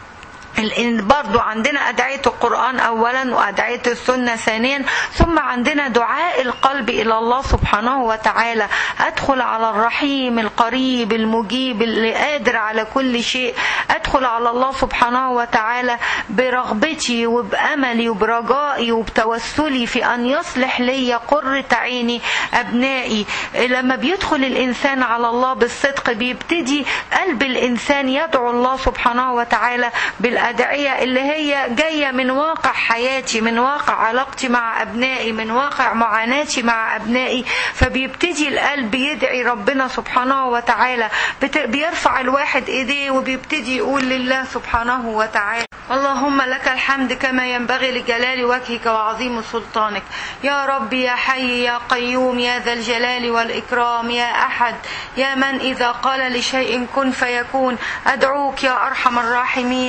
ال- برضو عندنا أدعية القرآن أولا وأدعية السنة ثانيا ثم عندنا دعاء القلب إلى الله سبحانه وتعالى أدخل على الرحيم القريب المجيب اللي قادر على كل شيء أدخل على الله سبحانه وتعالى برغبتي وبأملي وبرجائي وبتوسلي في أن يصلح لي قرة عيني أبنائي لما بيدخل الإنسان على الله بالصدق بيبتدي قلب الإنسان يدعو الله سبحانه وتعالى بالأدعية اللي هي جاية من واقع حياتي من واقع علاقتي مع أبنائي من واقع معاناتي مع أبنائي فبيبتدي القلب يدعي ربنا سبحانه وتعالى بت- بيرفع الواحد إيديه وبيبتدي يقول لله سبحانه وتعالى اللهم لك الحمد كما ينبغي لجلال وجهك وعظيم سلطانك يا رب يا حي يا قيوم يا ذا الجلال والإكرام يا أحد يا من إذا قال لشيء كن فيكون أدعوك يا أرحم الراحمين أدعوك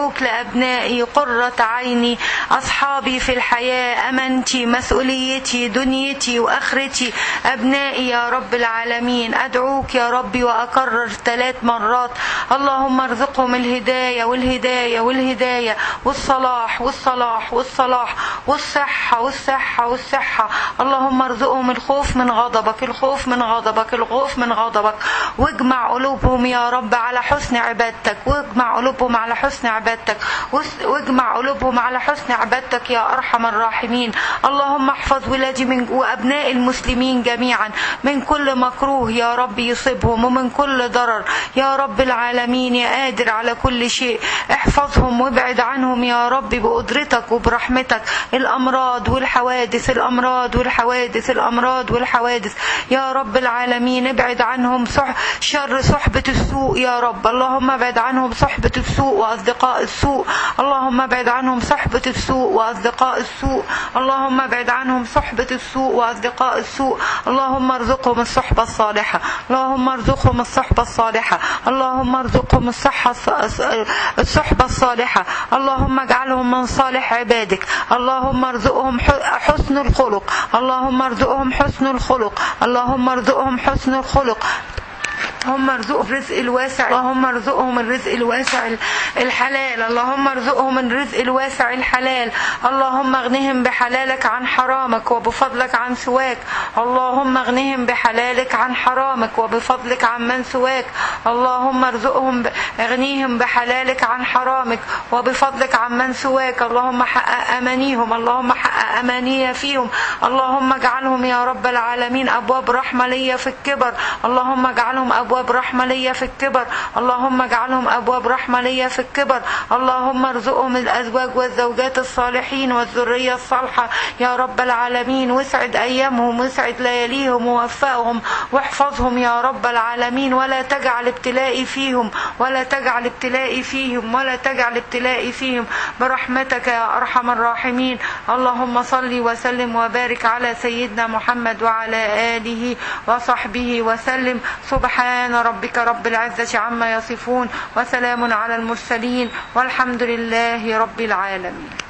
أدعوك لأبنائي قرة عيني أصحابي في الحياة أمانتي مسؤوليتي دنيتي وآخرتي أبنائي يا رب العالمين أدعوك يا ربي وأكرر ثلاث مرات اللهم ارزقهم الهداية والهداية والهداية والصلاح والصلاح والصلاح والصحة والصحة والصحة اللهم ارزقهم الخوف من غضبك الخوف من غضبك الخوف من غضبك واجمع قلوبهم يا رب على حسن عبادتك واجمع قلوبهم على حسن عبادتك واس- واجمع قلوبهم على حسن عبادتك يا أرحم الراحمين اللهم احفظ ولادي من وأبناء المسلمين جميعا من كل مكروه يا رب يصيبهم ومن كل ضرر يا رب العالمين يا قادر على كل شيء احفظهم وابعد عنهم يا رب بقدرتك وبرحمتك الأمراض والحوادث الأمراض والحوادث الأمراض والحوادث يا رب العالمين ابعد عنهم صح شر صحبة السوء يا رب اللهم ابعد عنهم صحبة السوء وأصدقاء السوء اللهم ابعد عنهم صحبة السوء وأصدقاء السوء اللهم ابعد عنهم صحبة السوء وأصدقاء السوء اللهم ارزقهم الصحبة الصالحة اللهم ارزقهم الصحبة الصالحة اللهم ارزقهم الصحة الصحبة الصالحة اللهم اجعلهم من صالح عبادك اللهم ارزقهم ح- حسن الخلق اللهم ارزقهم حسن الخلق اللهم ارزقهم حسن الخلق اللهم ارزقهم الرزق الواسع اللهم ارزقهم الرزق الواسع الحلال اللهم ارزقهم الرزق الواسع الحلال اللهم اغنهم بحلالك عن حرامك وبفضلك عن سواك اللهم اغنهم بحلالك عن حرامك وبفضلك عن من سواك اللهم ارزقهم ب... اغنيهم بحلالك عن حرامك وبفضلك عن من سواك اللهم حقق امانيهم اللهم حقق اماني فيهم اللهم اجعلهم يا رب العالمين ابواب رحمه ليا في الكبر اللهم اجعلهم ابواب رحمه ليا في الكبر اللهم اجعلهم ابواب رحمه ليا في الكبر اللهم ارزقهم الازواج والزوجات الصالحين والذريه الصالحه يا رب العالمين واسعد ايامهم واسعد لياليهم ووفقهم واحفظهم يا رب العالمين ولا تجعل ابتلائي فيهم ولا تجعل ابتلائي فيهم ولا تجعل ابتلائي فيهم برحمتك يا ارحم الراحمين اللهم صل وسلم وبارك على سيدنا محمد وعلى اله وصحبه وسلم سبحان ربك رب العزه عما يصفون وسلام على المرسلين والحمد لله رب العالمين